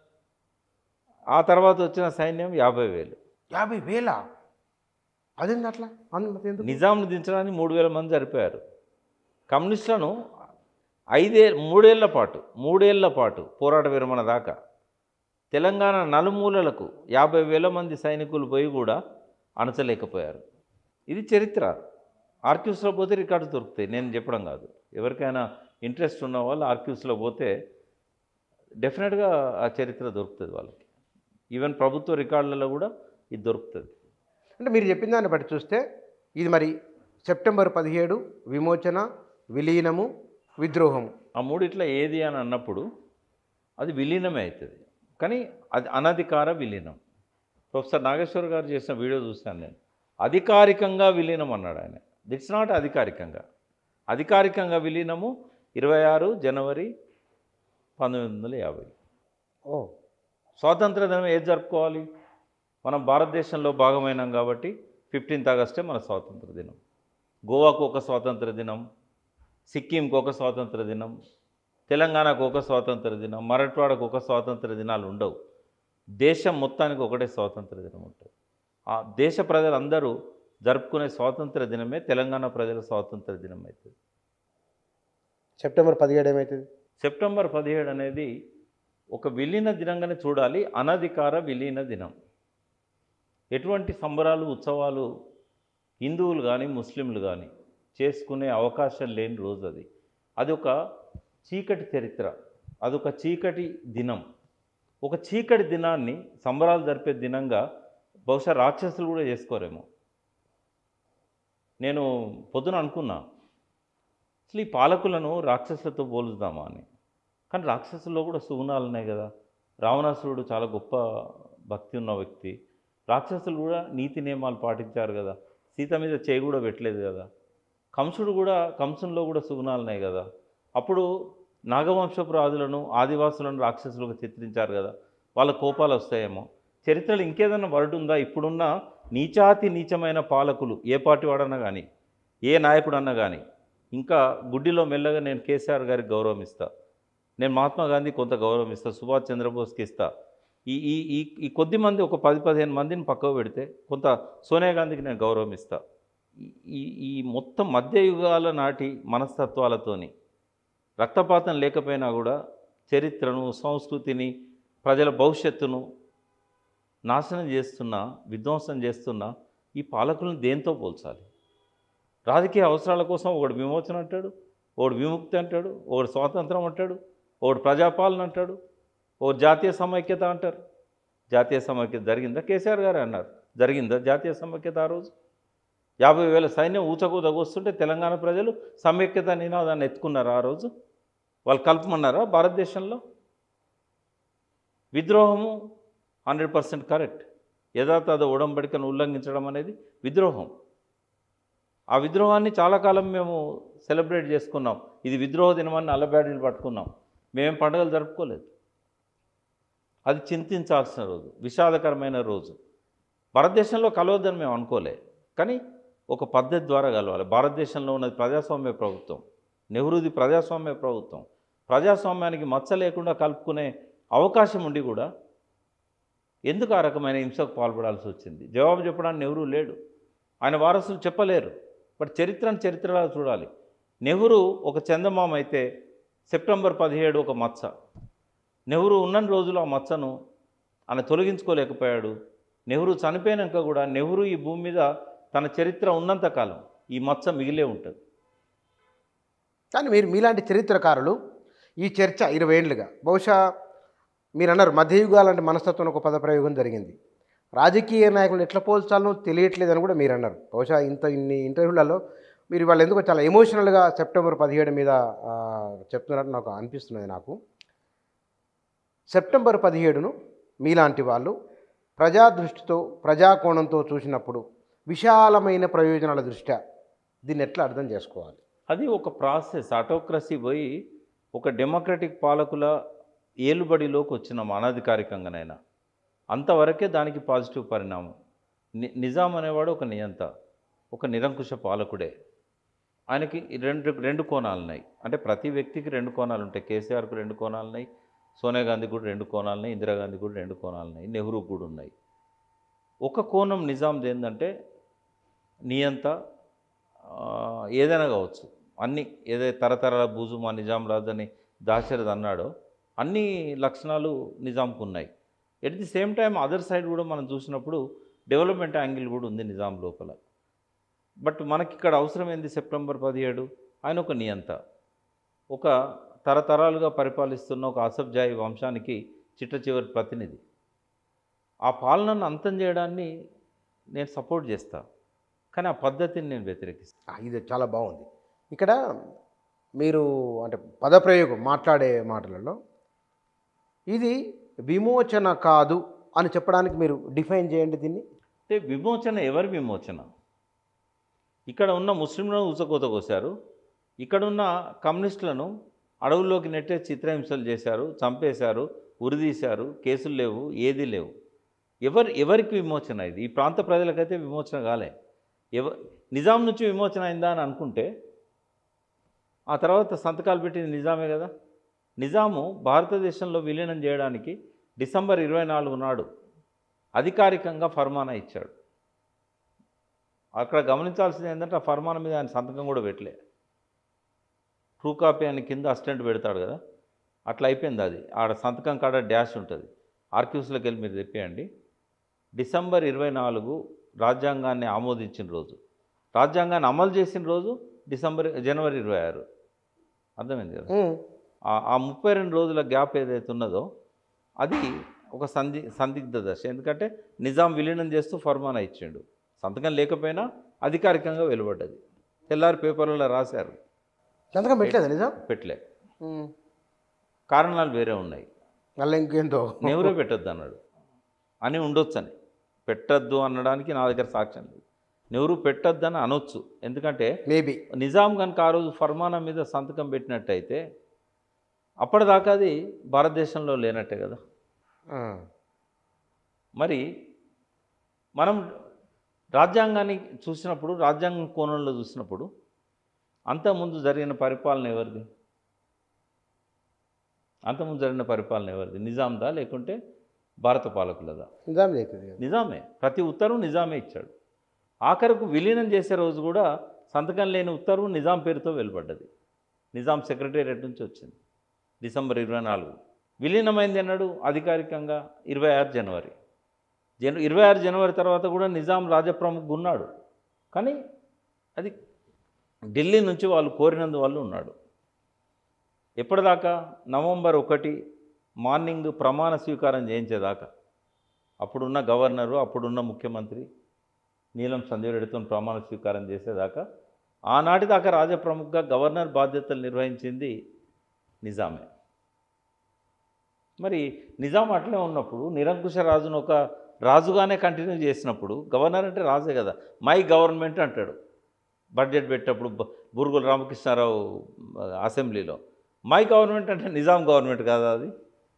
ఆ తర్వాత వచ్చిన సైన్యం యాభై వేలు యాభై వేల అదేంటి అట్లా అంత ఎందుకు నిజాంను దించడానికి మూడు వేల మంది సరిపోయారు కమ్యూనిస్టులను ఐదే మూడేళ్ల పాటు మూడేళ్ల పాటు పోరాట విరమణ దాకా తెలంగాణ నలుమూలలకు యాభై వేల మంది సైనికులు పోయి కూడా అణచలేకపోయారు ఇది చరిత్ర ఆర్క్యూస్లో పోతే రికార్డు దొరుకుతాయి నేను చెప్పడం కాదు ఎవరికైనా ఇంట్రెస్ట్ ఉన్న వాళ్ళు ఆర్క్యూస్లో పోతే డెఫినెట్గా ఆ చరిత్ర దొరుకుతుంది వాళ్ళకి ఈవెన్ ప్రభుత్వ రికార్డులలో కూడా ఇది దొరుకుతుంది అంటే మీరు చెప్పిన దాన్ని బట్టి చూస్తే ఇది మరి సెప్టెంబర్ పదిహేడు విమోచన విలీనము విద్రోహము ఆ మూడిట్లా ఏది అని అన్నప్పుడు అది విలీనమే అవుతుంది కానీ అది అనధికార విలీనం ప్రొఫెసర్ నాగేశ్వర్ గారు చేసిన వీడియో చూశాను నేను అధికారికంగా విలీనం అన్నాడు ఆయన ఇట్స్ నాట్ అధికారికంగా అధికారికంగా విలీనము ఇరవై ఆరు జనవరి పంతొమ్మిది వందల యాభై ఓ స్వాతంత్ర దినం ఏది జరుపుకోవాలి మనం భారతదేశంలో భాగమైనాం కాబట్టి ఫిఫ్టీన్త్ ఆగస్టే మన స్వాతంత్ర దినం గోవాకు ఒక స్వాతంత్ర దినం సిక్కింకి ఒక స్వాతంత్ర దినం తెలంగాణకు ఒక స్వాతంత్ర దినం మరాఠవాడకు ఒక స్వాతంత్ర దినాలు ఉండవు దేశం మొత్తానికి ఒకటే స్వాతంత్ర దినం ఉంటుంది ఆ దేశ ప్రజలందరూ జరుపుకునే స్వాతంత్ర దినమే తెలంగాణ ప్రజల స్వాతంత్ర దినం అవుతుంది సెప్టెంబర్ పదిహేడు ఏమవుతుంది సెప్టెంబర్ పదిహేడు అనేది ఒక విలీన దినంగానే చూడాలి అనధికార విలీన దినం ఎటువంటి సంబరాలు ఉత్సవాలు హిందువులు కానీ ముస్లింలు కానీ చేసుకునే అవకాశం లేని రోజు అది అది ఒక చీకటి చరిత్ర అదొక చీకటి దినం ఒక చీకటి దినాన్ని సంబరాలు జరిపే దినంగా బహుశా రాక్షసులు కూడా చేసుకోరేమో నేను పొద్దున అనుకున్నా అసలు ఈ పాలకులను రాక్షసులతో పోలుద్దామా అని కానీ రాక్షసుల్లో కూడా సుగుణాలు ఉన్నాయి కదా రావణాసురుడు చాలా గొప్ప భక్తి ఉన్న వ్యక్తి రాక్షసులు కూడా నీతి నియమాలు పాటించారు కదా సీత మీద చేయి కూడా పెట్టలేదు కదా కంసుడు కూడా కంసుల్లో కూడా సుగుణాలు ఉన్నాయి కదా అప్పుడు నాగవంశపు రాజులను ఆదివాసులను రాక్షసులుగా చిత్రించారు కదా వాళ్ళ కోపాలు వస్తాయేమో చరిత్రలో ఇంకేదన్నా వర్డ్ ఉందా ఇప్పుడున్న నీచాతి నీచమైన పాలకులు ఏ పార్టీ వాడన్నా కానీ ఏ నాయకుడు అన్నా కానీ ఇంకా గుడ్డిలో మెల్లగా నేను కేసీఆర్ గారికి గౌరవం ఇస్తా నేను మహాత్మా గాంధీ కొంత గౌరవం ఇస్తా సుభాష్ చంద్రబోస్కి ఇస్తా ఈ ఈ ఈ ఈ కొద్ది మంది ఒక పది పదిహేను మందిని పక్కకు పెడితే కొంత సోనియా గాంధీకి నేను గౌరవం ఇస్తా ఈ- ఈ ఈ మొత్తం మధ్యయుగాల నాటి మనస్తత్వాలతోని రక్తపాతం లేకపోయినా కూడా చరిత్రను సంస్కృతిని ప్రజల భవిష్యత్తును నాశనం చేస్తున్న విధ్వంసం చేస్తున్న ఈ పాలకులను దేంతో పోల్చాలి రాజకీయ అవసరాల కోసం ఒకడు విమోచన అంటాడు ఒకడు విముక్తి అంటాడు ఒకడు స్వాతంత్రం అంటాడు ఒకడు ప్రజాపాలన అంటాడు ఒకడు జాతీయ సమైక్యత అంటారు జాతీయ సమైక్యత జరిగిందా కేసీఆర్ గారు అన్నారు జరిగిందా జాతీయ సమైక్యత ఆ రోజు యాభై వేల సైన్యం ఊచకూతకు వస్తుంటే తెలంగాణ ప్రజలు సమైక్యత నినాదాన్ని ఎత్తుకున్నారా ఆ రోజు వాళ్ళు కలపమన్నారా భారతదేశంలో విద్రోహము హండ్రెడ్ పర్సెంట్ కరెక్ట్ యథాతథ ఉడంబడికను ఉల్లంఘించడం అనేది విద్రోహం ఆ విద్రోహాన్ని చాలా కాలం మేము సెలబ్రేట్ చేసుకున్నాం ఇది విద్రోహ దినమని నల్లబ్యాడీలు పట్టుకున్నాం మేమేం పండుగలు జరుపుకోలేదు అది చింతించాల్సిన రోజు విషాదకరమైన రోజు భారతదేశంలో కలవద్దని మేము అనుకోలే కానీ ఒక పద్ధతి ద్వారా కలవాలి భారతదేశంలో ఉన్నది ప్రజాస్వామ్య ప్రభుత్వం నెహ్రూది ప్రజాస్వామ్య ప్రభుత్వం ప్రజాస్వామ్యానికి మచ్చ లేకుండా కలుపుకునే అవకాశం ఉండి కూడా ఎందుకు ఆ రకమైన హింసకు పాల్పడాల్సి వచ్చింది జవాబు చెప్పడానికి నెహ్రూ లేడు ఆయన వారసులు చెప్పలేరు బట్ చరిత్రను చరిత్రలా చూడాలి నెహ్రూ ఒక చందమామ అయితే సెప్టెంబర్ పదిహేడు ఒక మచ్చ నెహ్రూ ఉన్న రోజులు ఆ మచ్చను ఆయన తొలగించుకోలేకపోయాడు నెహ్రూ చనిపోయినాక కూడా నెహ్రూ ఈ భూమి మీద తన చరిత్ర ఉన్నంతకాలం ఈ మచ్చ మిగిలే ఉంటుంది కానీ మీరు మీలాంటి చరిత్రకారులు ఈ చర్చ ఇరవై ఏళ్ళుగా బహుశా మీరు అన్నారు మధ్యయుగాలంటే మనస్తత్వం ఒక పదప్రయోగం జరిగింది రాజకీయ నాయకులను ఎట్లా పోల్చాలో తెలియట్లేదని కూడా మీరు అన్నారు బహుశా ఇంత ఇన్ని ఇంటర్వ్యూలలో మీరు వాళ్ళు ఎందుకో చాలా ఎమోషనల్గా సెప్టెంబర్ పదిహేడు మీద ఆ, చెప్తున్నట్టు నాకు అనిపిస్తున్నది నాకు సెప్టెంబర్ పదిహేడును మీలాంటి వాళ్ళు ప్రజా దృష్టితో ప్రజాకోణంతో చూసినప్పుడు విశాలమైన ప్రయోజనాల దృష్ట్యా దీన్ని ఎట్లా అర్థం చేసుకోవాలి అది ఒక ప్రాసెస్ ఆటోక్రసీ పోయి ఒక డెమోక్రటిక్ పాలకుల ఏలుబడిలోకి వచ్చినాం అనధికారికంగానైనా అంతవరకే దానికి పాజిటివ్ పరిణామం ని నిజాం అనేవాడు ఒక నియంత ఒక నిరంకుశ పాలకుడే ఆయనకి ఈ రెండు రెండు కోణాలు ఉన్నాయి అంటే ప్రతి వ్యక్తికి రెండు కోణాలు ఉంటాయి కేసీఆర్కు రెండు కోణాలు ఉన్నాయి సోనియా గాంధీ కూడా రెండు కోణాలు ఉన్నాయి ఇందిరాగాంధీ కూడా రెండు కోణాలు ఉన్నాయి నెహ్రూ కూడా ఉన్నాయి ఒక కోణం నిజాంది ఏంటంటే నియంత ఆ, ఏదైనా కావచ్చు అన్ని ఏదైతే తరతరాల బూజు మా నిజాం రాజని దాశరథ్ అన్నాడో అన్ని లక్షణాలు నిజాంకు ఉన్నాయి at the same time other side కూడా మనం చూసినప్పుడు డెవలప్మెంట్ యాంగిల్ కూడా ఉంది నిజాం లోపల బట్ మనకి ఇక్కడ అవసరం ఏంది సెప్టెంబర్ పదిహేడు ఆయన ఒక నియంత ఒక తరతరాలుగా పరిపాలిస్తున్న ఒక అసబ్జాయి వంశానికి చిట్ట చివరి ప్రతినిధి ఆ పాలనను అంతం చేయడాన్ని నేను సపోర్ట్ చేస్తా కానీ ఆ పద్ధతిని నేను వ్యతిరేకిస్తాను ఆ, ఇది చాలా బాగుంది ఇక్కడ మీరు అంటే పదప్రయోగం మాట్లాడే మాటలలో ఇది విమోచన కాదు అని చెప్పడానికి మీరు డిఫైన్ చేయండి దీన్ని అంటే విమోచన ఎవరి విమోచన ఇక్కడ ఉన్న ముస్లింలను ఊచకోత కోశారు ఇక్కడ ఉన్న కమ్యూనిస్టులను అడవుల్లోకి నెట్టే చిత్రహింసలు చేశారు చంపేశారు ఉరిదీశారు కేసులు లేవు ఏది లేవు ఎవరు ఎవరికి విమోచన ఇది ఈ ప్రాంత ప్రజలకైతే విమోచన కాలే ఎవ నిజాం నుంచి విమోచన అయిందా అని అనుకుంటే ఆ తర్వాత సంతకాలు పెట్టింది నిజామే కదా నిజాము భారతదేశంలో విలీనం చేయడానికి డిసెంబర్ ఇరవై నాలుగు నాడు అధికారికంగా ఫర్మానా ఇచ్చాడు అక్కడ గమనించాల్సింది ఏంటంటే ఆ ఫర్మానా మీద ఆయన సంతకం కూడా పెట్టలే ట్రూ కాపీ అని కింద అసిస్టెంట్ పెడతాడు కదా అట్లా అయిపోయింది అది ఆడ సంతకం కాడ డ్యాష్ ఉంటుంది ఆర్క్యూస్లోకి వెళ్ళి మీరు తెప్పేయండి డిసెంబర్ ఇరవై నాలుగు రాజ్యాంగాన్ని ఆమోదించిన రోజు రాజ్యాంగాన్ని అమలు చేసిన రోజు డిసెంబర్ జనవరి ఇరవై ఆరు అర్థమైంది కదా ఉమ్, ఆ- ఆ ముప్పై రెండు రోజుల గ్యాప్ ఏదైతే ఉన్నదో అది ఒక సంధి సందిగ్ధ దశ ఎందుకంటే నిజాం విలీనం చేస్తూ ఫర్మానా ఇచ్చిండు సంతకం లేకపోయినా అధికారికంగా వెలువడ్డది తెల్లారి పేపర్లలో రాశారు సంతకం పెట్టలేదు నిజం పెట్టలే ఉమ్, కారణాలు వేరే ఉన్నాయి మళ్ళీ ఇంకేందో నెవరే పెట్టొద్దు అన్నాడు అని ఉండొచ్చని పెట్టద్దు అనడానికి నా దగ్గర సాక్ష్యం లేదు నెవరు పెట్టొద్దని అనొచ్చు ఎందుకంటే మేబీ నిజాం కనుక ఆ రోజు ఫర్మానా మీద సంతకం పెట్టినట్టయితే అప్పటిదాకా అది భారతదేశంలో లేనట్టే కదా మరి మనం రాజ్యాంగాన్ని చూసినప్పుడు రాజ్యాంగం కోణంలో చూసినప్పుడు అంతకుముందు జరిగిన పరిపాలన ఎవరిది అంతకుముందు జరిగిన పరిపాలన ఎవరిది నిజాందా లేకుంటే భారత పాలకులదా నిజాం అవుతుంది నిజామే ప్రతి ఉత్తర్వు నిజామే ఇచ్చాడు ఆఖరకు విలీనం చేసే రోజు కూడా సంతకం లేని ఉత్తర్వు నిజాం పేరుతో వెలువడ్డది నిజాం సెక్రటేరియట్ నుంచి వచ్చింది డిసెంబర్ ఇరవై నాలుగు విలీనమైంది అన్నాడు అధికారికంగా ఇరవై ఆరు జనవరి జన ఇరవై ఆరు జనవరి తర్వాత కూడా నిజాం రాజప్రముఖ్ ఉన్నాడు కానీ అది ఢిల్లీ నుంచి వాళ్ళు కోరినందు వాళ్ళు ఉన్నాడు ఎప్పటిదాకా నవంబర్ ఒకటి మార్నింగ్ ప్రమాణ స్వీకారం చేయించేదాకా అప్పుడున్న గవర్నరు అప్పుడున్న ముఖ్యమంత్రి నీలం సంజయ్ రెడ్డితో ప్రమాణ స్వీకారం చేసేదాకా ఆనాటి దాకా రాజప్రముఖగా గవర్నర్ బాధ్యతలు నిర్వహించింది నిజామే మరి నిజాం అట్లే ఉన్నప్పుడు నిరంకుశ రాజును ఒక రాజుగానే కంటిన్యూ చేసినప్పుడు గవర్నర్ అంటే రాజే కదా మై గవర్నమెంట్ అంటాడు బడ్జెట్ పెట్టేటప్పుడు బ- బురుగుల రామకృష్ణారావు ఆ, అసెంబ్లీలో మై గవర్నమెంట్ అంటే నిజాం గవర్నమెంట్ కాదా అది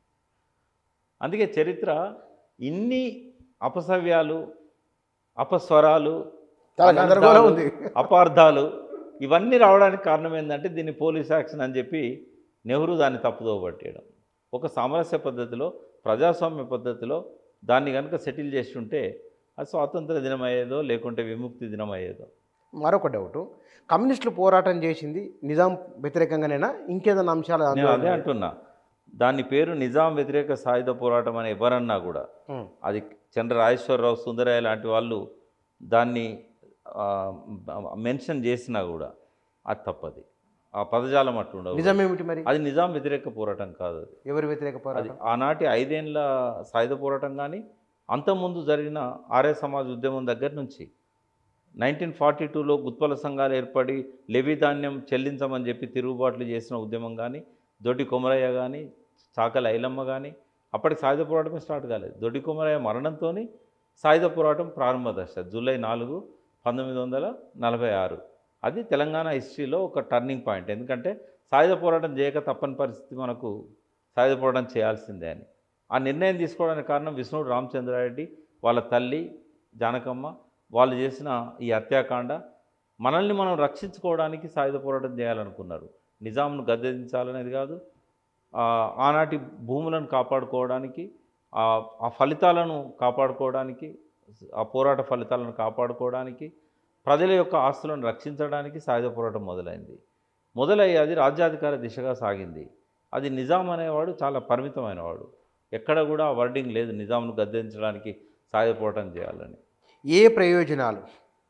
అందుకే చరిత్ర ఇన్ని అపసవ్యాలు అపస్వరాలు చాలా గందరగోళం అనర్థాలు, ఉంది అపార్థాలు ఇవన్నీ రావడానికి కారణం ఏంటంటే దీన్ని పోలీస్ యాక్షన్ అని చెప్పి నెహ్రూ దాన్ని తప్పుదో పట్టేయడం ఒక సామరస్య పద్ధతిలో ప్రజాస్వామ్య పద్ధతిలో దాన్ని కనుక సెటిల్ చేసి ఉంటే అది స్వాతంత్ర దినం అయ్యేదో లేకుంటే విముక్తి దినం అయ్యేదో మరొక డౌట్ కమ్యూనిస్టులు పోరాటం చేసింది నిజాం వ్యతిరేకంగానేనా ఇంకేదైనా అంశాలు నేను అందులో అదే ఉన్నాయా? అంటున్నా దాని పేరు నిజాం వ్యతిరేక సాయుధ పోరాటం అని ఎవరన్నా కూడా ఉమ్. అది చంద్ర రాజేశ్వరరావు సుందరయ్య లాంటి వాళ్ళు దాన్ని ఆ, మెన్షన్ చేసినా కూడా అది తప్పది ఆ పదజాలం అట్లుండవు నిజమేమిటి మరి అది నిజాం వ్యతిరేక పోరాటం కాదు అది ఎవరి వ్యతిరేక అది పోరాటం ఆనాటి ఐదేండ్ల సాయుధ పోరాటం కానీ అంతకుముందు జరిగిన ఆర్య సమాజ్ ఉద్యమం దగ్గర నుంచి నైన్టీన్ ఫార్టీ టూలో గుత్పల సంఘాలు ఏర్పడి లెవీ ధాన్యం చెల్లించమని చెప్పి తిరుగుబాట్లు చేసిన ఉద్యమం కానీ దొడ్డి కొమరయ్య కానీ చాకల ఐలమ్మ కానీ అప్పటికి సాయుధ పోరాటమే స్టార్ట్ కాలేదు దొడ్డి కొమరయ్య మరణంతో సాయుధ పోరాటం ప్రారంభ దశ జూలై నాలుగు పంతొమ్మిది వందల నలభై ఆరు అది తెలంగాణ హిస్టరీలో ఒక టర్నింగ్ పాయింట్ ఎందుకంటే సాయుధ పోరాటం చేయక తప్పని పరిస్థితి మనకు సాయుధ పోరాటం చేయాల్సిందే అని ఆ నిర్ణయం తీసుకోవడానికి కారణం విష్ణుడు రామచంద్రారెడ్డి వాళ్ళ తల్లి జానకమ్మ వాళ్ళు చేసిన ఈ హత్యాకాండ మనల్ని మనం రక్షించుకోవడానికి సాయుధ పోరాటం చేయాలనుకున్నారు నిజాంను గద్దెదించాలనేది కాదు ఆ, ఆనాటి భూములను కాపాడుకోవడానికి ఆ ఆ ఫలితాలను కాపాడుకోవడానికి ఆ పోరాట ఫలితాలను కాపాడుకోవడానికి ప్రజల యొక్క ఆస్తులను రక్షించడానికి సాయుధ పోరాటం మొదలైంది మొదలయ్యి అది రాజ్యాధికార దిశగా సాగింది అది నిజాం అనేవాడు చాలా పరిమితమైనవాడు ఎక్కడ కూడా వర్డింగ్ లేదు నిజాంను గద్దెదించడానికి సాయుధ పోరాటం చేయాలని ఏ ప్రయోజనాలు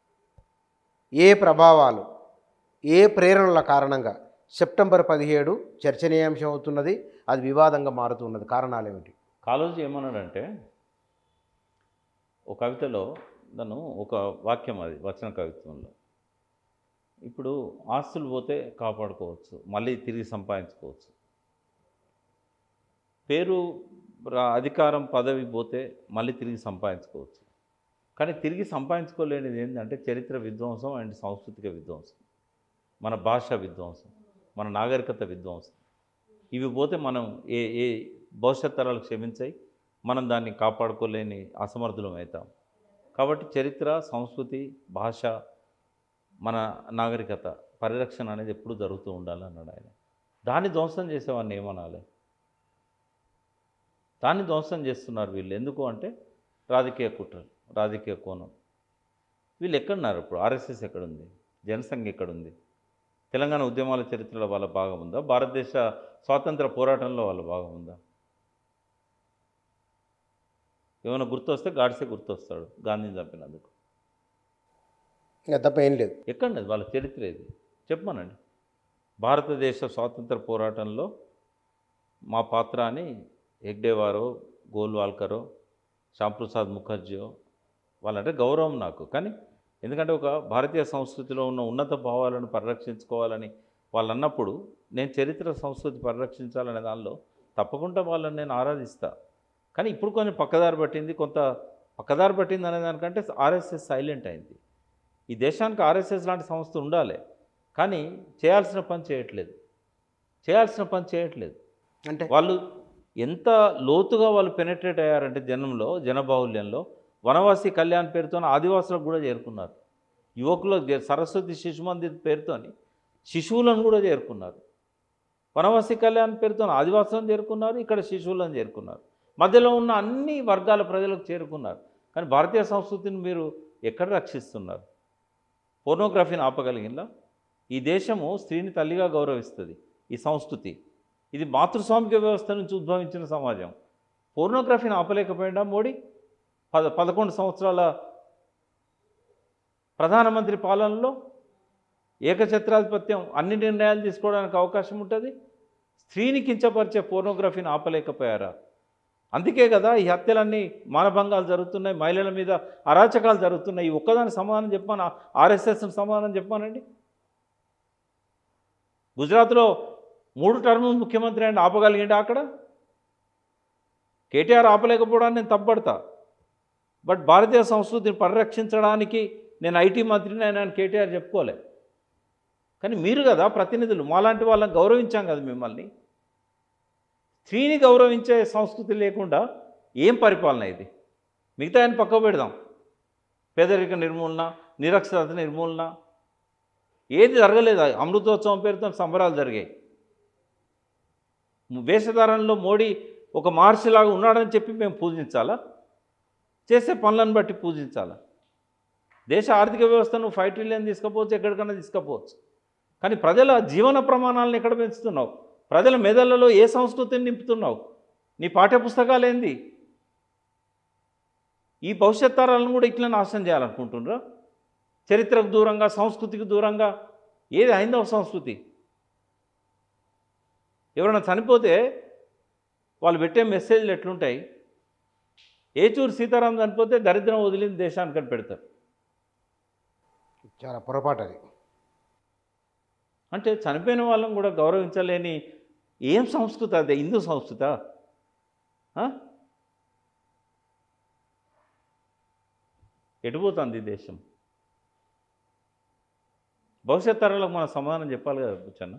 ఏ ప్రభావాలు ఏ ప్రేరణల కారణంగా సెప్టెంబర్ పదిహేడు చర్చనీయాంశం అవుతున్నది అది వివాదంగా మారుతున్నది కారణాలు ఏమిటి కాలోజీ ఏమన్నాడంటే ఒక కవితలో నన్ను ఒక వాక్యం అది వచన కవిత్వంలో ఇప్పుడు ఆస్తులు పోతే కాపాడుకోవచ్చు మళ్ళీ తిరిగి సంపాదించుకోవచ్చు పేరు రా- అధికారం పదవి పోతే మళ్ళీ తిరిగి సంపాదించుకోవచ్చు కానీ తిరిగి సంపాదించుకోలేనిది ఏంటంటే చరిత్ర విధ్వంసం అండ్ సాంస్కృతిక విధ్వంసం మన భాష విధ్వంసం మన నాగరికత విధ్వంసం ఇవి పోతే మనం ఏ ఏ భవిష్యత్ తరాలకు క్షమించాయి మనం దాన్ని కాపాడుకోలేని అసమర్థులం అవుతాం కాబట్టి చరిత్ర సంస్కృతి భాష మన నాగరికత పరిరక్షణ అనేది ఎప్పుడు జరుగుతూ ఉండాలి అన్నాడు ఆయన దాన్ని ధ్వంసం చేసేవాడిని ఏమనాలి దాన్ని ధ్వంసం చేస్తున్నారు వీళ్ళు ఎందుకు అంటే రాజకీయ కుట్రలు రాజకీయ కోణం వీళ్ళు ఎక్కడున్నారు ఇప్పుడు ఆర్ఎస్ఎస్ ఎక్కడుంది జనసంఘ్ ఎక్కడుంది తెలంగాణ ఉద్యమాల చరిత్రలో వాళ్ళ భాగం ఉందా భారతదేశ స్వాతంత్ర పోరాటంలో వాళ్ళ భాగం ఉందా ఏమైనా గుర్తొస్తే గాడ్సే గుర్తొస్తాడు గాంధీని చంపినందుకు ఇంకా తప్ప ఏం లేదు ఎక్కడండి వాళ్ళ చరిత్ర ఇది చెప్పమనండి భారతదేశ స్వాతంత్ర పోరాటంలో మా పాత్ర అని హెగ్డేవారో గోల్వాల్కరో శ్యాంప్రసాద్ ముఖర్జీయో వాళ్ళంటే గౌరవం నాకు కానీ ఎందుకంటే ఒక భారతీయ సంస్కృతిలో ఉన్న ఉన్నత భావాలను పరిరక్షించుకోవాలని వాళ్ళు అన్నప్పుడు నేను చరిత్ర సంస్కృతి పరిరక్షించాలనే దానిలో తప్పకుండా వాళ్ళని నేను ఆరాధిస్తా కానీ ఇప్పుడు కొంచెం పక్కదారి పట్టింది కొంత పక్కదారి పట్టింది అనే దానికంటే ఆర్ఎస్ఎస్ సైలెంట్ అయింది ఈ దేశానికి ఆర్ఎస్ఎస్ లాంటి సంస్థ ఉండాలి కానీ చేయాల్సిన పని చేయట్లేదు చేయాల్సిన పని చేయట్లేదు అంటే వాళ్ళు ఎంత లోతుగా వాళ్ళు పెనట్రేట్ అయ్యారంటే జనంలో జనబాహుల్యంలో వనవాసి కళ్యాణ్ పేరుతో ఆదివాసులకు కూడా చేరుకున్నారు యువకుల జ- సరస్వతి శిశు మందిర్ పేరుతోని శిశువులను కూడా చేరుకున్నారు వనవాసి కళ్యాణ్ పేరుతో ఆదివాసులను చేరుకున్నారు ఇక్కడ శిశువులను చేరుకున్నారు మధ్యలో ఉన్న అన్ని వర్గాల ప్రజలకు చేరుకున్నారు కానీ భారతీయ సంస్కృతిని మీరు ఎక్కడ రక్షిస్తున్నారు పోర్నోగ్రఫీని ఆపగలిగిందా ఈ దేశము స్త్రీని తల్లిగా గౌరవిస్తుంది ఈ సంస్కృతి ఇది మాతృస్వామిక వ్యవస్థ నుంచి ఉద్భవించిన సమాజం పోర్నోగ్రఫీని ఆపలేకపోయిందా మోడీ పద పదకొండు సంవత్సరాల ప్రధానమంత్రి పాలనలో ఏకఛత్రాధిపత్యం అన్ని నిర్ణయాలు తీసుకోవడానికి అవకాశం ఉంటుంది స్త్రీని కించపరిచే పోర్నోగ్రఫీని ఆపలేకపోయారా అందుకే కదా ఈ హత్యలన్నీ మానభంగాలు జరుగుతున్నాయి మహిళల మీద అరాచకాలు జరుగుతున్నాయి ఈ ఒక్కదాని సమాధానం చెప్పాను ఆర్ఎస్ఎస్ సమాధానం చెప్పానండి గుజరాత్లో మూడు టర్ములు ముఖ్యమంత్రి అని ఆపగలిగిండా అక్కడ కేటీఆర్ ఆపలేకపోవడాన్ని నేను తప్పడతా బట్ భారతీయ సంస్కృతిని పరిరక్షించడానికి నేను ఐటీ మంత్రిని ఆయన కేటీఆర్ చెప్పుకోలే కానీ మీరు కదా ప్రతినిధులు మాలాంటి వాళ్ళని గౌరవించాం కదా మిమ్మల్ని స్త్రీని గౌరవించే సంస్కృతి లేకుండా ఏం పరిపాలన ఇది మిగతా ఆయన పక్క పెడదాం పేదరిక నిర్మూలన నిరక్షరత నిర్మూలన ఏది జరగలేదు అమృతోత్సవం పేరుతో సంబరాలు జరిగాయి వేషధారణలో మోడీ ఒక మహర్షిలాగా ఉన్నాడని చెప్పి మేము పూజించాలా చేసే పనులను బట్టి పూజించాలా దేశ ఆర్థిక వ్యవస్థను ఫైవ్ ట్రిలియన్ తీసుకపోవచ్చు ఎక్కడికైనా తీసుకపోవచ్చు కానీ ప్రజల జీవన ప్రమాణాలను ఎక్కడ పెంచుతున్నావు ప్రజల మెదళ్లలో ఏ సంస్కృతిని నింపుతున్నావు నీ పాఠ్యపుస్తకాలు ఏంది ఈ భవిష్యత్ తరాలను కూడా ఇట్లా నాశనం చేయాలనుకుంటున్నారా చరిత్రకు దూరంగా సంస్కృతికి దూరంగా ఏది హైందవ సంస్కృతి ఎవరైనా చనిపోతే వాళ్ళు పెట్టే మెసేజ్లు ఎట్లుంటాయి ఏచూరు సీతారాం చనిపోతే దరిద్రం వదిలింది దేశానికి అని పెడతారు చాలా పొరపాటు అది అంటే చనిపోయిన వాళ్ళని కూడా గౌరవించలేని ఏం సంస్కృతి అదే హిందూ సంస్కృత ఎటుపోతుంది ఈ దేశం భవిష్యత్ తరాలకు మన సమాధానం చెప్పాలి కదా బుచ్చన్న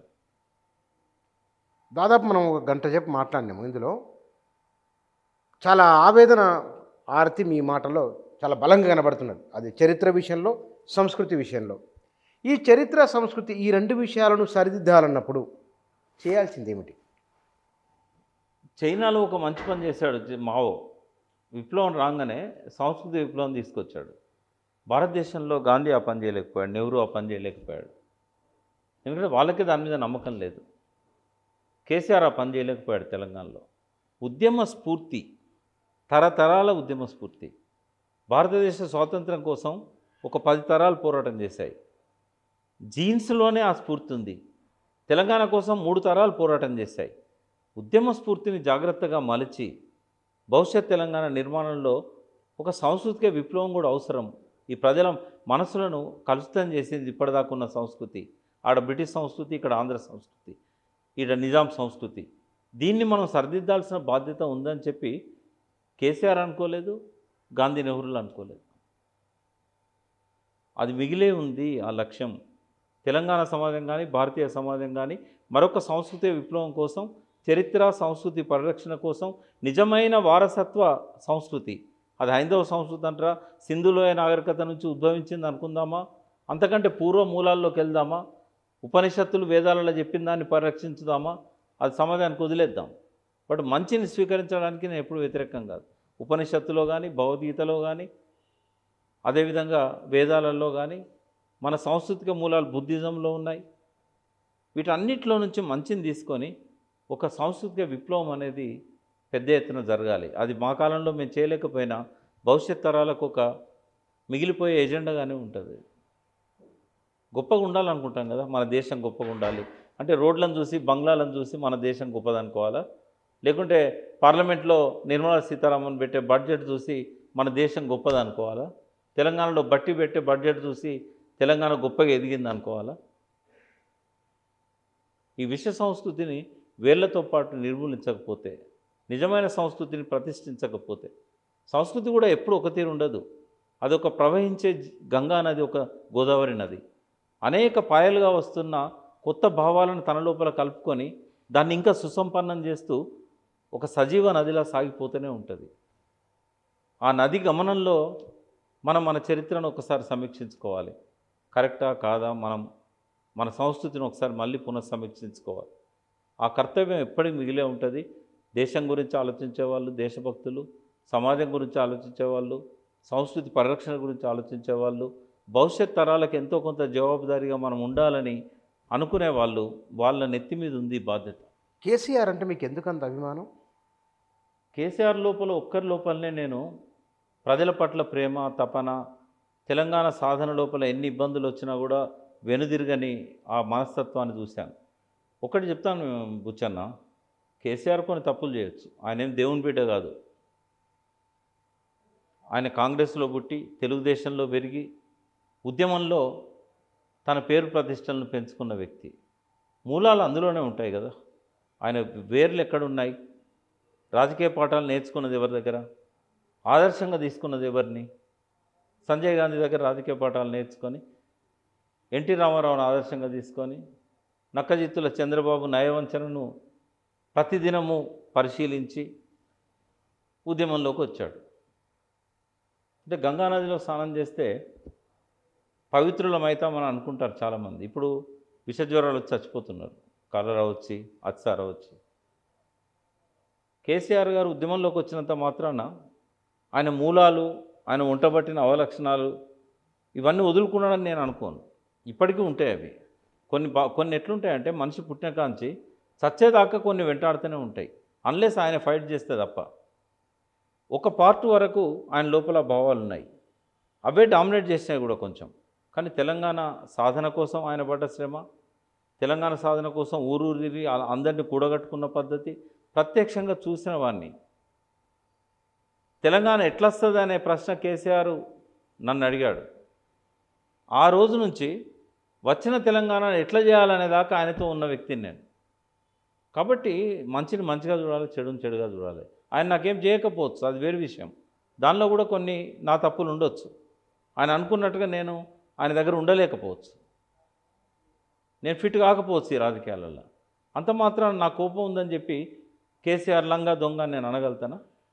దాదాపు మనం ఒక గంట సేపు మాట్లాడినాము ఇందులో చాలా ఆవేదన ఆరతి మీ మాటలో చాలా బలంగా కనబడుతున్నది అది చరిత్ర విషయంలో సంస్కృతి విషయంలో ఈ చరిత్ర సంస్కృతి ఈ రెండు విషయాలను సరిదిద్దాలన్నప్పుడు చేయాల్సింది ఏమిటి చైనాలో ఒక మంచి పని చేశాడు జ- మావో విప్లవం రాగానే సంస్కృతి విప్లవం తీసుకొచ్చాడు భారతదేశంలో గాంధీ ఆ పని చేయలేకపోయాడు నెహ్రూ ఆ పని చేయలేకపోయాడు ఎందుకంటే వాళ్ళకి దాని మీద నమ్మకం లేదు కేసీఆర్ ఆ పని చేయలేకపోయాడు తెలంగాణలో ఉద్యమ స్ఫూర్తి తరతరాల ఉద్యమ స్ఫూర్తి భారతదేశ స్వాతంత్రం కోసం ఒక పది తరాలు పోరాటం చేశాయి జీన్స్లోనే ఆ స్ఫూర్తి ఉంది తెలంగాణ కోసం మూడు తరాలు పోరాటం చేశాయి ఉద్యమ స్ఫూర్తిని జాగ్రత్తగా మలిచి భవిష్యత్ తెలంగాణ నిర్మాణంలో ఒక సాంస్కృతిక విప్లవం కూడా అవసరం ఈ ప్రజల మనసులను కలుషితం చేసింది ఇప్పటిదాకా ఉన్న సంస్కృతి ఆడ బ్రిటిష్ సంస్కృతి ఇక్కడ ఆంధ్ర సంస్కృతి ఈడ నిజాం సంస్కృతి దీన్ని మనం సరిదిద్దాల్సిన బాధ్యత ఉందని చెప్పి కేసీఆర్ అనుకోలేదు గాంధీ నెహ్రూలు అనుకోలేదు అది మిగిలే ఉంది ఆ లక్ష్యం తెలంగాణ సమాజం కానీ భారతీయ సమాజం కానీ మరొక సాంస్కృతిక విప్లవం కోసం చరిత్ర సంస్కృతి పరిరక్షణ కోసం నిజమైన వారసత్వ సంస్కృతి అది హైందవ సంస్కృతి అంటారా సింధులోయ నాగరికత నుంచి ఉద్భవించింది అనుకుందామా అంతకంటే పూర్వ మూలాల్లోకి వెళ్దామా ఉపనిషత్తులు వేదాలలో చెప్పిన దాన్ని పరిరక్షించుదామా అది సమాజానికి వదిలేద్దాం బట్ మంచిని స్వీకరించడానికి నేను ఎప్పుడు వ్యతిరేకం కాదు ఉపనిషత్తులో కానీ భగవద్గీతలో కానీ అదేవిధంగా వేదాలలో కానీ మన సాంస్కృతిక మూలాలు బుద్ధిజంలో ఉన్నాయి వీటన్నిటిలో నుంచి మంచిని తీసుకొని ఒక సాంస్కృతిక విప్లవం అనేది పెద్ద ఎత్తున జరగాలి అది మా కాలంలో మేము చేయలేకపోయినా భవిష్యత్ తరాలకు ఒక మిగిలిపోయే ఎజెండాగానే ఉంటుంది గొప్పగా ఉండాలనుకుంటాం కదా మన దేశం గొప్పగా ఉండాలి అంటే రోడ్లను చూసి బంగ్లాలను చూసి మన దేశం గొప్పదనుకోవాలా లేకుంటే పార్లమెంట్లో నిర్మలా సీతారామన్ పెట్టే బడ్జెట్ చూసి మన దేశం గొప్పదనుకోవాలా తెలంగాణలో బట్టి పెట్టే బడ్జెట్ చూసి తెలంగాణ గొప్పగా ఎదిగింది అనుకోవాలా ఈ విశ్వ సంస్కృతిని వేళ్లతో పాటు నిర్మూలించకపోతే నిజమైన సంస్కృతిని ప్రతిష్ఠించకపోతే సంస్కృతి కూడా ఎప్పుడు ఒక తీరు ఉండదు అదొక ప్రవహించే జ- గంగా నది ఒక గోదావరి నది అనేక పాయలుగా వస్తున్న కొత్త భావాలను తన లోపల కలుపుకొని దాన్ని ఇంకా సుసంపన్నం చేస్తూ ఒక సజీవ నదిలా సాగిపోతూనే ఉంటుంది ఆ నది గమనంలో మనం మన చరిత్రను ఒకసారి సమీక్షించుకోవాలి కరెక్టా కాదా మనం మన సంస్కృతిని ఒకసారి మళ్ళీ పునఃసమీక్షించుకోవాలి ఆ కర్తవ్యం ఎప్పటికీ మిగిలే ఉంటుంది దేశం గురించి ఆలోచించే వాళ్ళు దేశభక్తులు సమాజం గురించి ఆలోచించే వాళ్ళు సంస్కృతి పరిరక్షణ గురించి ఆలోచించే వాళ్ళు భవిష్యత్ తరాలకు ఎంతో కొంత జవాబుదారీగా మనం ఉండాలని అనుకునే వాళ్ళు వాళ్ళ నెత్తి మీద ఉంది ఈ బాధ్యత కేసీఆర్ అంటే మీకు ఎందుకంత అభిమానం కేసీఆర్ లోపల ఒక్కరి లోపలనే నేను ప్రజల పట్ల ప్రేమ తపన తెలంగాణ సాధన లోపల ఎన్ని ఇబ్బందులు వచ్చినా కూడా వెనుదిరగని ఆ మనస్తత్వాన్ని చూశాను ఒకటి చెప్తాను బుచ్చన్న కేసీఆర్ కొన్ని తప్పులు చేయొచ్చు ఆయన ఏం దేవుని బిడ్డ కాదు ఆయన కాంగ్రెస్లో పుట్టి తెలుగుదేశంలో పెరిగి ఉద్యమంలో తన పేరు ప్రతిష్టలను పెంచుకున్న వ్యక్తి మూలాలు అందులోనే ఉంటాయి కదా ఆయన వేర్లు ఎక్కడున్నాయి రాజకీయ పాఠాలు నేర్చుకున్నది ఎవరి దగ్గర ఆదర్శంగా తీసుకున్నది ఎవరిని సంజయ్ గాంధీ దగ్గర రాజకీయ పాఠాలు నేర్చుకొని ఎన్టీ రామారావును ఆదర్శంగా తీసుకొని నక్కజిత్తుల చంద్రబాబు నయవంచనను ప్రతిదినము పరిశీలించి ఉద్యమంలోకి వచ్చాడు అంటే గంగానదిలో స్నానం చేస్తే పవిత్రులమైతామని అనుకుంటారు చాలామంది ఇప్పుడు విషజ్వరాలు వచ్చి చచ్చిపోతున్నారు కలరా వచ్చి అత్సార వచ్చి కేసీఆర్ గారు ఉద్యమంలోకి వచ్చినంత మాత్రాన ఆయన మూలాలు ఆయన ఉంటబట్టిన అవలక్షణాలు ఇవన్నీ వదులుకున్నాడని నేను అనుకోను ఇప్పటికీ ఉంటాయి అవి కొన్ని బా కొన్ని ఎట్లుంటాయంటే మనిషి పుట్టిన కాంచి చచ్చేదాకా కొన్ని వెంటాడుతూనే ఉంటాయి అన్లెస్ ఆయన ఫైట్ చేస్తే తప్ప ఒక పార్ట్ వరకు ఆయన లోపల భావాలు ఉన్నాయి అవే డామినేట్ చేసినాయి కూడా కొంచెం కానీ తెలంగాణ సాధన కోసం ఆయన పడ్డ శ్రమ తెలంగాణ సాధన కోసం ఊరూరి అందరినీ కూడగట్టుకున్న పద్ధతి ప్రత్యక్షంగా చూసిన వాడిని తెలంగాణ ఎట్లొస్తుంది అనే ప్రశ్న కేసీఆర్ నన్ను అడిగాడు ఆ రోజు నుంచి వచ్చిన తెలంగాణ ఎట్లా చేయాలనే దాకా ఆయనతో ఉన్న వ్యక్తిని నేను కాబట్టి మంచిని మంచిగా చూడాలి చెడుని చెడుగా చూడాలి ఆయన నాకేం చేయకపోవచ్చు అది వేరే విషయం దానిలో కూడా కొన్ని నా తప్పులు ఉండొచ్చు ఆయన అనుకున్నట్టుగా నేను ఆయన దగ్గర ఉండలేకపోవచ్చు నేను ఫిట్ కాకపోవచ్చు ఈ రాజకీయాలలో అంత మాత్రం నా కోపం ఉందని చెప్పి కేసీఆర్ లంగా దొంగ అని నేను అనగలుగుతానా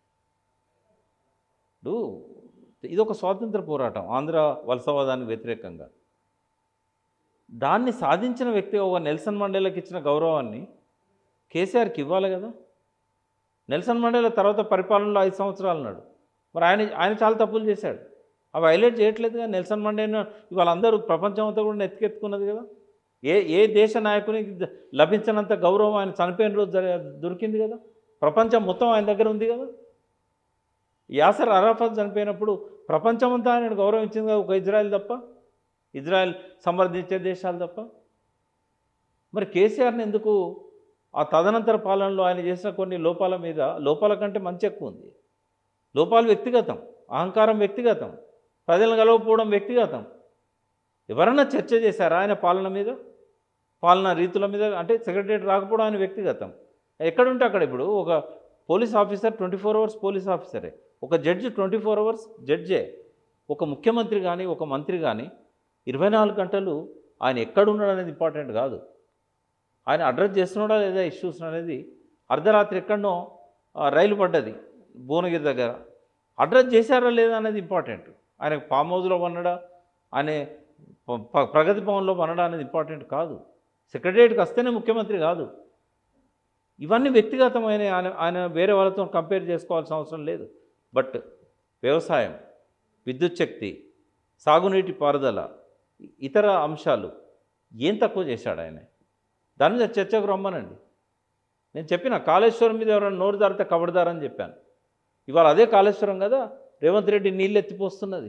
ఇప్పుడు ఇది ఒక స్వాతంత్ర పోరాటం ఆంధ్ర వలసవాదానికి వ్యతిరేకంగా దాన్ని సాధించిన వ్యక్తి ఒక నెల్సన్ మండేలకు ఇచ్చిన గౌరవాన్ని కేసీఆర్కి ఇవ్వాలి కదా నెల్సన్ మండేల తర్వాత పరిపాలనలో ఐదు సంవత్సరాలు ఉన్నాడు మరి ఆయన ఆయన చాలా తప్పులు చేశాడు అవి హైలైట్ చేయట్లేదుగా నెల్సన్ మండేను ఇవాళ అందరూ ప్రపంచం అంతా కూడా నెత్తికెత్తుకున్నది కదా ఏ ఏ దేశ నాయకునికి ద- లభించినంత గౌరవం ఆయన చనిపోయిన రోజు జర- దొరికింది కదా ప్రపంచం మొత్తం ఆయన దగ్గర ఉంది కదా యాసర్ అరాఫత్ చనిపోయినప్పుడు ప్రపంచమంతా ఆయన గౌరవించింది కదా ఒక ఇజ్రాయెల్ తప్ప ఇజ్రాయెల్ సమర్థించే దేశాలు తప్ప మరి కేసీఆర్ని ఎందుకు ఆ తదనంతర పాలనలో ఆయన చేసిన కొన్ని లోపాల మీద లోపాల కంటే మంచి ఎక్కువ ఉంది లోపాలు వ్యక్తిగతం అహంకారం వ్యక్తిగతం ప్రజలను కలవకపోవడం వ్యక్తిగతం ఎవరన్నా చర్చ చేశారా ఆయన పాలన మీద పాలన రీతుల మీద అంటే సెక్రటరియట్ రాకపోవడం ఆయన వ్యక్తిగతం ఎక్కడుంటే అక్కడ ఇప్పుడు ఒక police officer twenty four hours police ఆఫీసరే ఒక జడ్జి ట్వంటీ ఫోర్ అవర్స్ జడ్జే ఒక ముఖ్యమంత్రి కానీ ఒక మంత్రి కానీ ఇరవై నాలుగు గంటలు ఆయన ఎక్కడున్నాడు అనేది ఇంపార్టెంట్ కాదు ఆయన అడ్రస్ చేస్తున్నాడా లేదా ఇష్యూస్ అనేది అర్ధరాత్రి ఎక్కడనో ఆ, రైలు పడ్డది భువనగిరి దగ్గర అడ్రస్ చేశారా లేదా అనేది ఇంపార్టెంట్ ఆయన ఫామ్ హౌస్లో కొనడా ఆయన ప- ప- ప్రగతి భవన్లో కొనడా అనేది ఇంపార్టెంట్ కాదు సెక్రటరియట్కి వస్తేనే ముఖ్యమంత్రి కాదు ఇవన్నీ వ్యక్తిగతమైన ఆయన ఆయన వేరే వాళ్ళతో కంపేర్ చేసుకోవాల్సిన అవసరం లేదు బట్ వ్యవసాయం విద్యుత్ శక్తి సాగునీటి పారుదల ఇతర అంశాలు ఏం తక్కువ చేశాడు ఆయన దాని మీద చర్చకు రమ్మనండి నేను చెప్పిన కాళేశ్వరం మీద ఎవరైనా నోరు జారితే కబడదారని చెప్పాను ఇవాళ అదే కాళేశ్వరం కదా రేవంత్ రెడ్డి నీళ్ళు ఎత్తిపోస్తున్నది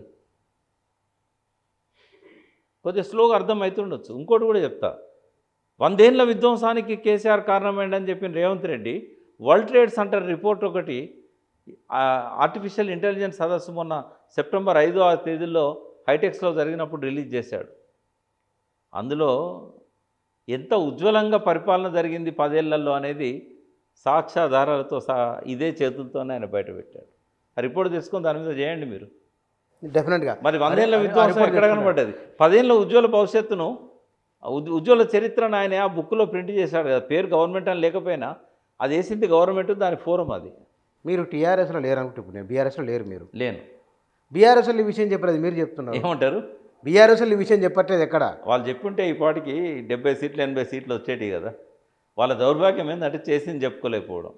కొద్దిగా స్లోగా అర్థం అవుతుండొచ్చు ఇంకోటి కూడా చెప్తా వందేళ్ల విధ్వంసానికి కేసీఆర్ కారణమైందని చెప్పిన Revanth Reddy World Trade Center report ఒకటి ఆ, ఆర్టిఫిషియల్ ఇంటెలిజెన్స్ సదస్సు మొన్న సెప్టెంబర్ ఐదో ఆరు తేదీల్లో హైటెక్స్లో జరిగినప్పుడు రిలీజ్ చేశాడు అందులో ఎంత ఉజ్వలంగా పరిపాలన జరిగింది పదేళ్లలో అనేది సాక్ష్యాధారాలతో సహా ఇదే చేతులతోనే ఆయన బయటపెట్టాడు ఆ రిపోర్ట్ తీసుకొని దాని మీద చేయండి మీరు డెఫినెట్గా మరి వందేళ్ల అదే- విధ్వంసం అదే ఎక్కడ report కనబడ్డది పదేళ్ళ ఉజ్వల భవిష్యత్తును ఆ ఉద్- ఉజ్వల చరిత్రను ఆయన ఆ బుక్లో ప్రింట్ చేశాడు కదా పేరు గవర్నమెంట్ అని లేకపోయినా అది వేసింది గవర్నమెంట్ దాని ఫోరం అది మీరు టీఆర్ఎస్లో లేరు అనుకుంటే ఇప్పుడు నేను బీఆర్ఎస్లో లేరు మీరు లేను బీఆర్ఎస్లో ఈ విషయం చెప్పలేదు మీరు చెప్తున్నారు ఏమంటారు బీఆర్ఎస్లో ఈ విషయం చెప్పట్లేదు ఎక్కడ వాళ్ళు చెప్పుంటే ఈ పాటికి డెబ్బై సీట్లు ఎనభై సీట్లు వచ్చేటివి కదా వాళ్ళ దౌర్భాగ్యం ఏంటంటే చేసింది చెప్పుకోలేకపోవడం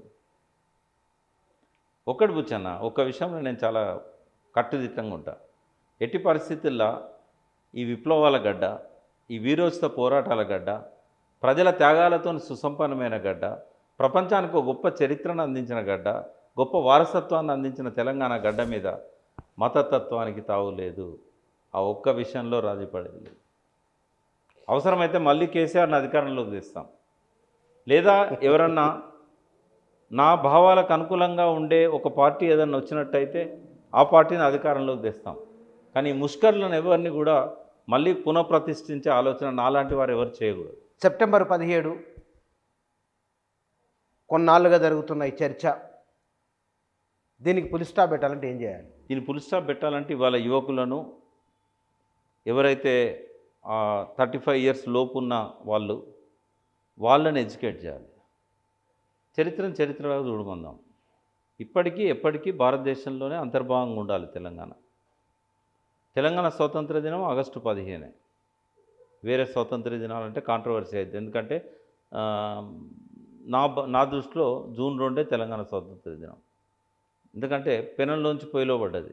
ఒక్కటి బుచ్చన్న ఒక్క విషయంలో నేను చాలా కట్టుదిట్టంగా ఉంటా ఎట్టి పరిస్థితుల్లో ఈ విప్లవాల గడ్డ ఈ వీరోచిత పోరాటాల గడ్డ ప్రజల త్యాగాలతో సుసంపన్నమైన గడ్డ ప్రపంచానికి ఒక గొప్ప చరిత్రను అందించిన గడ్డ గొప్ప వారసత్వాన్ని అందించిన తెలంగాణ గడ్డ మీద మతతత్వానికి తావు లేదు ఆ ఒక్క విషయంలో రాజీ పడేది లేదు అవసరమైతే మళ్ళీ కేసీఆర్ని అధికారంలోకి తెస్తాం లేదా ఎవరన్నా నా భావాలకు అనుకూలంగా ఉండే ఒక పార్టీ ఏదన్నా వచ్చినట్టయితే ఆ పార్టీని అధికారంలోకి తెస్తాం కానీ ఈ ముష్కర్లను ఎవరిని కూడా మళ్ళీ పునఃప్రతిష్ఠించే ఆలోచన నాలాంటి వారు ఎవరు చేయకూడదు సెప్టెంబర్ పదిహేడు కొన్నాళ్ళుగా జరుగుతున్న ఈ చర్చ దీనికి పులి స్టాప్ పెట్టాలంటే ఏం చేయాలి దీని పులి స్టాప్ పెట్టాలంటే ఇవాళ యువకులను ఎవరైతే థర్టీ ఫైవ్ ఇయర్స్ లోపు ఉన్న వాళ్ళు వాళ్ళని ఎడ్యుకేట్ చేయాలి చరిత్రను చరిత్రగా చూడమందాం ఇప్పటికీ ఎప్పటికీ భారతదేశంలోనే అంతర్భాగంగా ఉండాలి తెలంగాణ తెలంగాణ స్వాతంత్ర దినం ఆగస్టు పదిహేనే వేరే స్వాతంత్ర దినాలంటే కాంట్రవర్సీ అయింది ఎందుకంటే ఆ, నా బ- నా దృష్టిలో జూన్ రెండే తెలంగాణ స్వాతంత్ర దినం ఎందుకంటే పెనంలోంచి పొయ్యిలో పడ్డది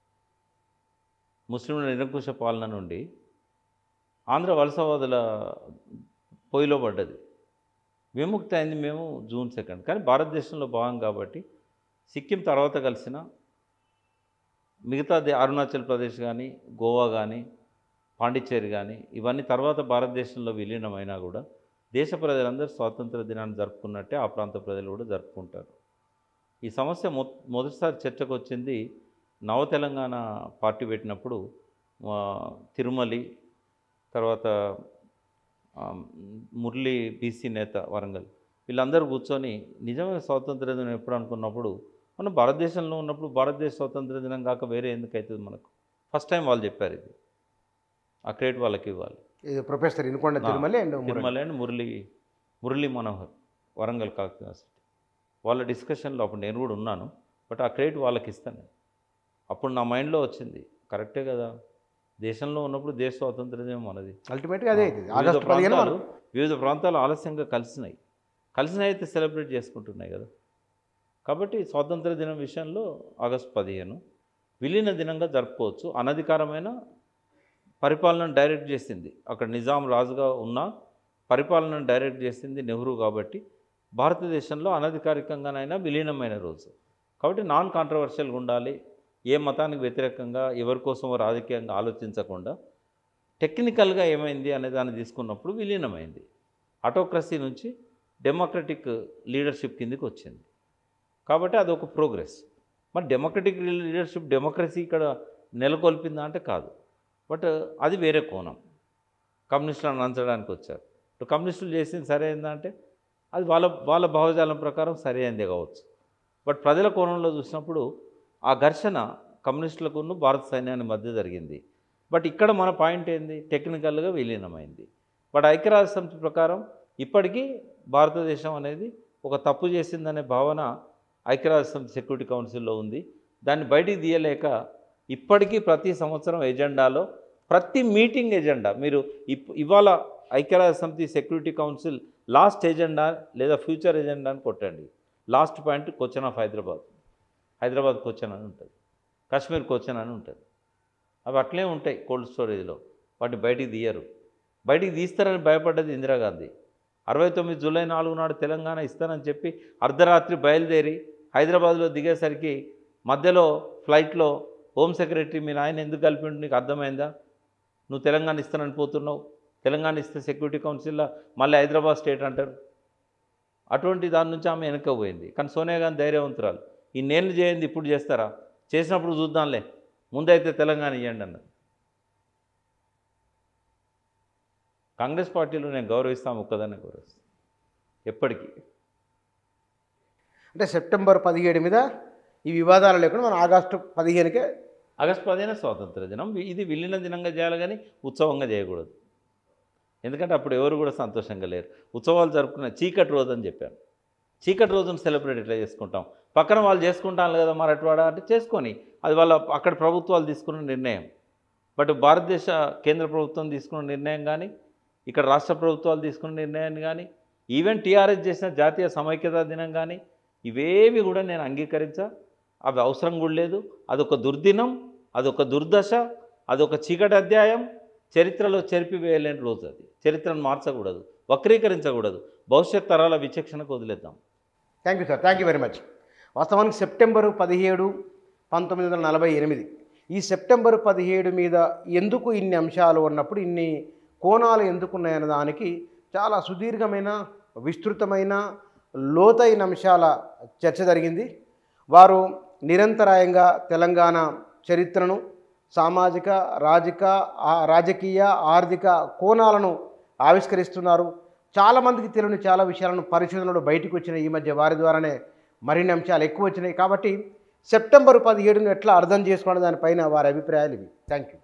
ముస్లింల నిరంకుశ పాలన నుండి ఆంధ్ర వలసవాదుల పొయ్యిలో పడ్డది విముక్తి అయింది మేము జూన్ సెకండ్ కానీ భారతదేశంలో భాగం కాబట్టి సిక్కిం తర్వాత కలిసిన మిగతా దే- అరుణాచల్ ప్రదేశ్ కానీ గోవా కానీ పాండిచ్చేరి కానీ ఇవన్నీ తర్వాత భారతదేశంలో విలీనమైనా కూడా దేశ ప్రజలందరూ స్వాతంత్ర దినాన్ని జరుపుకున్నట్టే ఆ ప్రాంత ప్రజలు కూడా జరుపుకుంటారు ఈ సమస్య మొ మొదటిసారి చర్చకు వచ్చింది నవ తెలంగాణ పార్టీ పెట్టినప్పుడు ఆ, తిరుమలి తర్వాత ఆ, మురళి బీసీ నేత వరంగల్ వీళ్ళందరూ కూర్చొని నిజమైన స్వాతంత్ర దినం ఎప్పుడు అనుకున్నప్పుడు మనం భారతదేశంలో ఉన్నప్పుడు భారతదేశ స్వాతంత్ర దినం కాక వేరే ఎందుకు అవుతుంది మనకు ఫస్ట్ టైం వాళ్ళు చెప్పారు ఇది ఆ క్రెడిట్ వాళ్ళకి ఇవ్వాలి ఇది ప్రొఫెసర్ ఇనుకొండ ఆ, తిరుమల అండ్ మురళి. తిరుమల అండ్ మురళి మురళి మనోహర్ వరంగల్ కాక్ యూనివర్సిటీ వాళ్ళ డిస్కషన్లో అప్పుడు నేను కూడా ఉన్నాను బట్ ఆ క్రెడిట్ వాళ్ళకి ఇస్తాను నేను. అప్పుడు నా మైండ్లో వచ్చింది కరెక్టే కదా దేశంలో ఉన్నప్పుడు దేశ స్వాతంత్ర్యం మనది అల్టిమేట్గా అదే అవుతుంది వివిధ ఆగస్టు పదిహేను ప్రాంతాలు మనం- వివిధ ప్రాంతాలు ఆలస్యంగా కలిసినాయి కలిసినాయి అయితే సెలబ్రేట్ చేసుకుంటున్నాయి కదా కాబట్టి స్వాతంత్ర దినం విషయంలో ఆగస్టు పదిహేను విలీన దినంగా జరుపుకోవచ్చు అనధికారమైన పరిపాలనను డైరెక్ట్ చేసింది అక్కడ నిజాం రాజుగా ఉన్న పరిపాలనను డైరెక్ట్ చేసింది నెహ్రూ కాబట్టి భారతదేశంలో అనధికారికంగానైనా విలీనమైన రోజు కాబట్టి నాన్ కాంట్రవర్షియల్గా ఉండాలి ఏ మతానికి వ్యతిరేకంగా ఎవరి కోసమో రాజకీయంగా ఆలోచించకుండా టెక్నికల్గా ఏమైంది అనే దాన్ని తీసుకున్నప్పుడు విలీనమైంది ఆటోక్రసీ నుంచి డెమోక్రటిక్ లీడర్షిప్ కిందికి వచ్చింది కాబట్టి అదొక ప్రోగ్రెస్ మరి డెమోక్రటిక్ లీడర్షిప్ డెమోక్రసీ ఇక్కడ నెలకొల్పిందా అంటే కాదు బట్ అది వేరే కోణం కమ్యూనిస్టులను అంచడానికి వచ్చారు ఇప్పుడు కమ్యూనిస్టులు చేసింది సరైందా అంటే అది వాళ్ళ వాళ్ళ భావజాలం ప్రకారం సరైనదే కావచ్చు బట్ ప్రజల కోణంలో చూసినప్పుడు ఆ ఘర్షణ కమ్యూనిస్టులకును భారత సైన్యాన్ని మధ్య జరిగింది బట్ ఇక్కడ మన పాయింట్ ఏంది టెక్నికల్గా విలీనమైంది బట్ ఐక్యరాజ్య సమితి ప్రకారం ఇప్పటికీ భారతదేశం అనేది ఒక తప్పు చేసిందనే భావన ఐక్యరాజ్య సమితి సెక్యూరిటీ కౌన్సిల్లో ఉంది దాన్ని బయటికి తీయలేక ఇప్పటికీ ప్రతి సంవత్సరం ఎజెండాలో ప్రతి మీటింగ్ ఎజెండా మీరు ఇప్ ఇవాళ ఐక్యరాజ్య సమితి సెక్యూరిటీ కౌన్సిల్ లాస్ట్ ఎజెండా లేదా ఫ్యూచర్ ఎజెండా అని కొట్టండి last point question of Hyderabad Hyderabad question అని ఉంటుంది కాశ్మీర్ క్వశ్చన్ అని ఉంటుంది అవి అట్లే ఉంటాయి కోల్డ్ స్టోరేజ్లో వాటిని బయటికి తీయరు బయటికి తీస్తారని భయపడ్డది ఇందిరాగాంధీ అరవై తొమ్మిది జూలై నాలుగు నాడు తెలంగాణ ఇస్తానని చెప్పి అర్ధరాత్రి బయలుదేరి హైదరాబాద్లో దిగేసరికి మధ్యలో ఫ్లైట్లో హోమ్ సెక్రటరీ మీ నాయన ఎందుకు కలిపిండు నీకు అర్థమైందా నువ్వు తెలంగాణ ఇస్తానని పోతున్నావు తెలంగాణ ఇస్తే సెక్యూరిటీ కౌన్సిల్లో మళ్ళీ హైదరాబాద్ స్టేట్ అంటారు అటువంటి దాని నుంచి ఆమె వెనక్కి పోయింది కానీ సోనియా గాంధీ ధైర్యవంతురాలు ఈ నేళ్ళు చేయండి ఇప్పుడు చేస్తారా చేసినప్పుడు చూద్దాంలే ముందైతే తెలంగాణ ఇవ్వండి అన్నది కాంగ్రెస్ పార్టీలో నేను గౌరవిస్తాను ఒక్కదాన్ని గౌరవిస్తాను ఎప్పటికీ అంటే సెప్టెంబర్ పదిహేడు మీద ఈ వివాదాలు లేకుండా మనం ఆగస్టు పదిహేనుకే ఆగస్టు పదిహేను స్వాతంత్ర దినం ఇది విలీన దినంగా చేయాలి కానీ ఉత్సవంగా చేయకూడదు ఎందుకంటే అప్పుడు ఎవరు కూడా సంతోషంగా లేరు ఉత్సవాలు జరుపుకునే చీకటి రోజు అని చెప్పాను చీకటి రోజును సెలబ్రేట్ ఎట్లా చేసుకుంటాం పక్కన వాళ్ళు చేసుకుంటాను కదా మరట్వాడ అంటే చేసుకొని అది వాళ్ళ అక్కడ ప్రభుత్వాలు తీసుకున్న నిర్ణయం బట్ భారతదేశ కేంద్ర ప్రభుత్వం తీసుకున్న నిర్ణయం కానీ ఇక్కడ రాష్ట్ర ప్రభుత్వాలు తీసుకున్న నిర్ణయాన్ని కానీ ఈవెన్ టీఆర్ఎస్ చేసిన జాతీయ సమైక్యతా దినం కానీ ఇవేవి కూడా నేను అంగీకరించా అవి అవసరం కూడా లేదు అదొక దుర్దినం అదొక దుర్దశ అదొక చీకటి అధ్యాయం చరిత్రలో చెరిపివేయలేని రోజు అది చరిత్రను మార్చకూడదు వక్రీకరించకూడదు భవిష్యత్ తరాల విచక్షణకు వదిలేద్దాం thank you sir thank you very much వాస్తవానికి సెప్టెంబరు పదిహేడు పంతొమ్మిది వందల నలభై ఎనిమిది ఈ సెప్టెంబరు పదిహేడు మీద ఎందుకు ఇన్ని అంశాలు ఉన్నప్పుడు ఇన్ని కోణాలు ఎందుకున్నాయన్న దానికి చాలా సుదీర్ఘమైన విస్తృతమైన లోతైన అంశాల చర్చ జరిగింది వారు నిరంతరాయంగా తెలంగాణ చరిత్రను సామాజిక రాజక ఆ- రాజకీయ ఆర్థిక కోణాలను ఆవిష్కరిస్తున్నారు చాలామందికి తెలియని చాలా విషయాలను పరిశోధనలు బయటకు వచ్చినాయి ఈ మధ్య వారి ద్వారానే మరిన్ని అంశాలు ఎక్కువ వచ్చినాయి కాబట్టి సెప్టెంబర్ పదిహేడును ఎట్లా అర్థం చేసుకోవడం దానిపైన వారి అభిప్రాయాలు ఇవి థ్యాంక్ యూ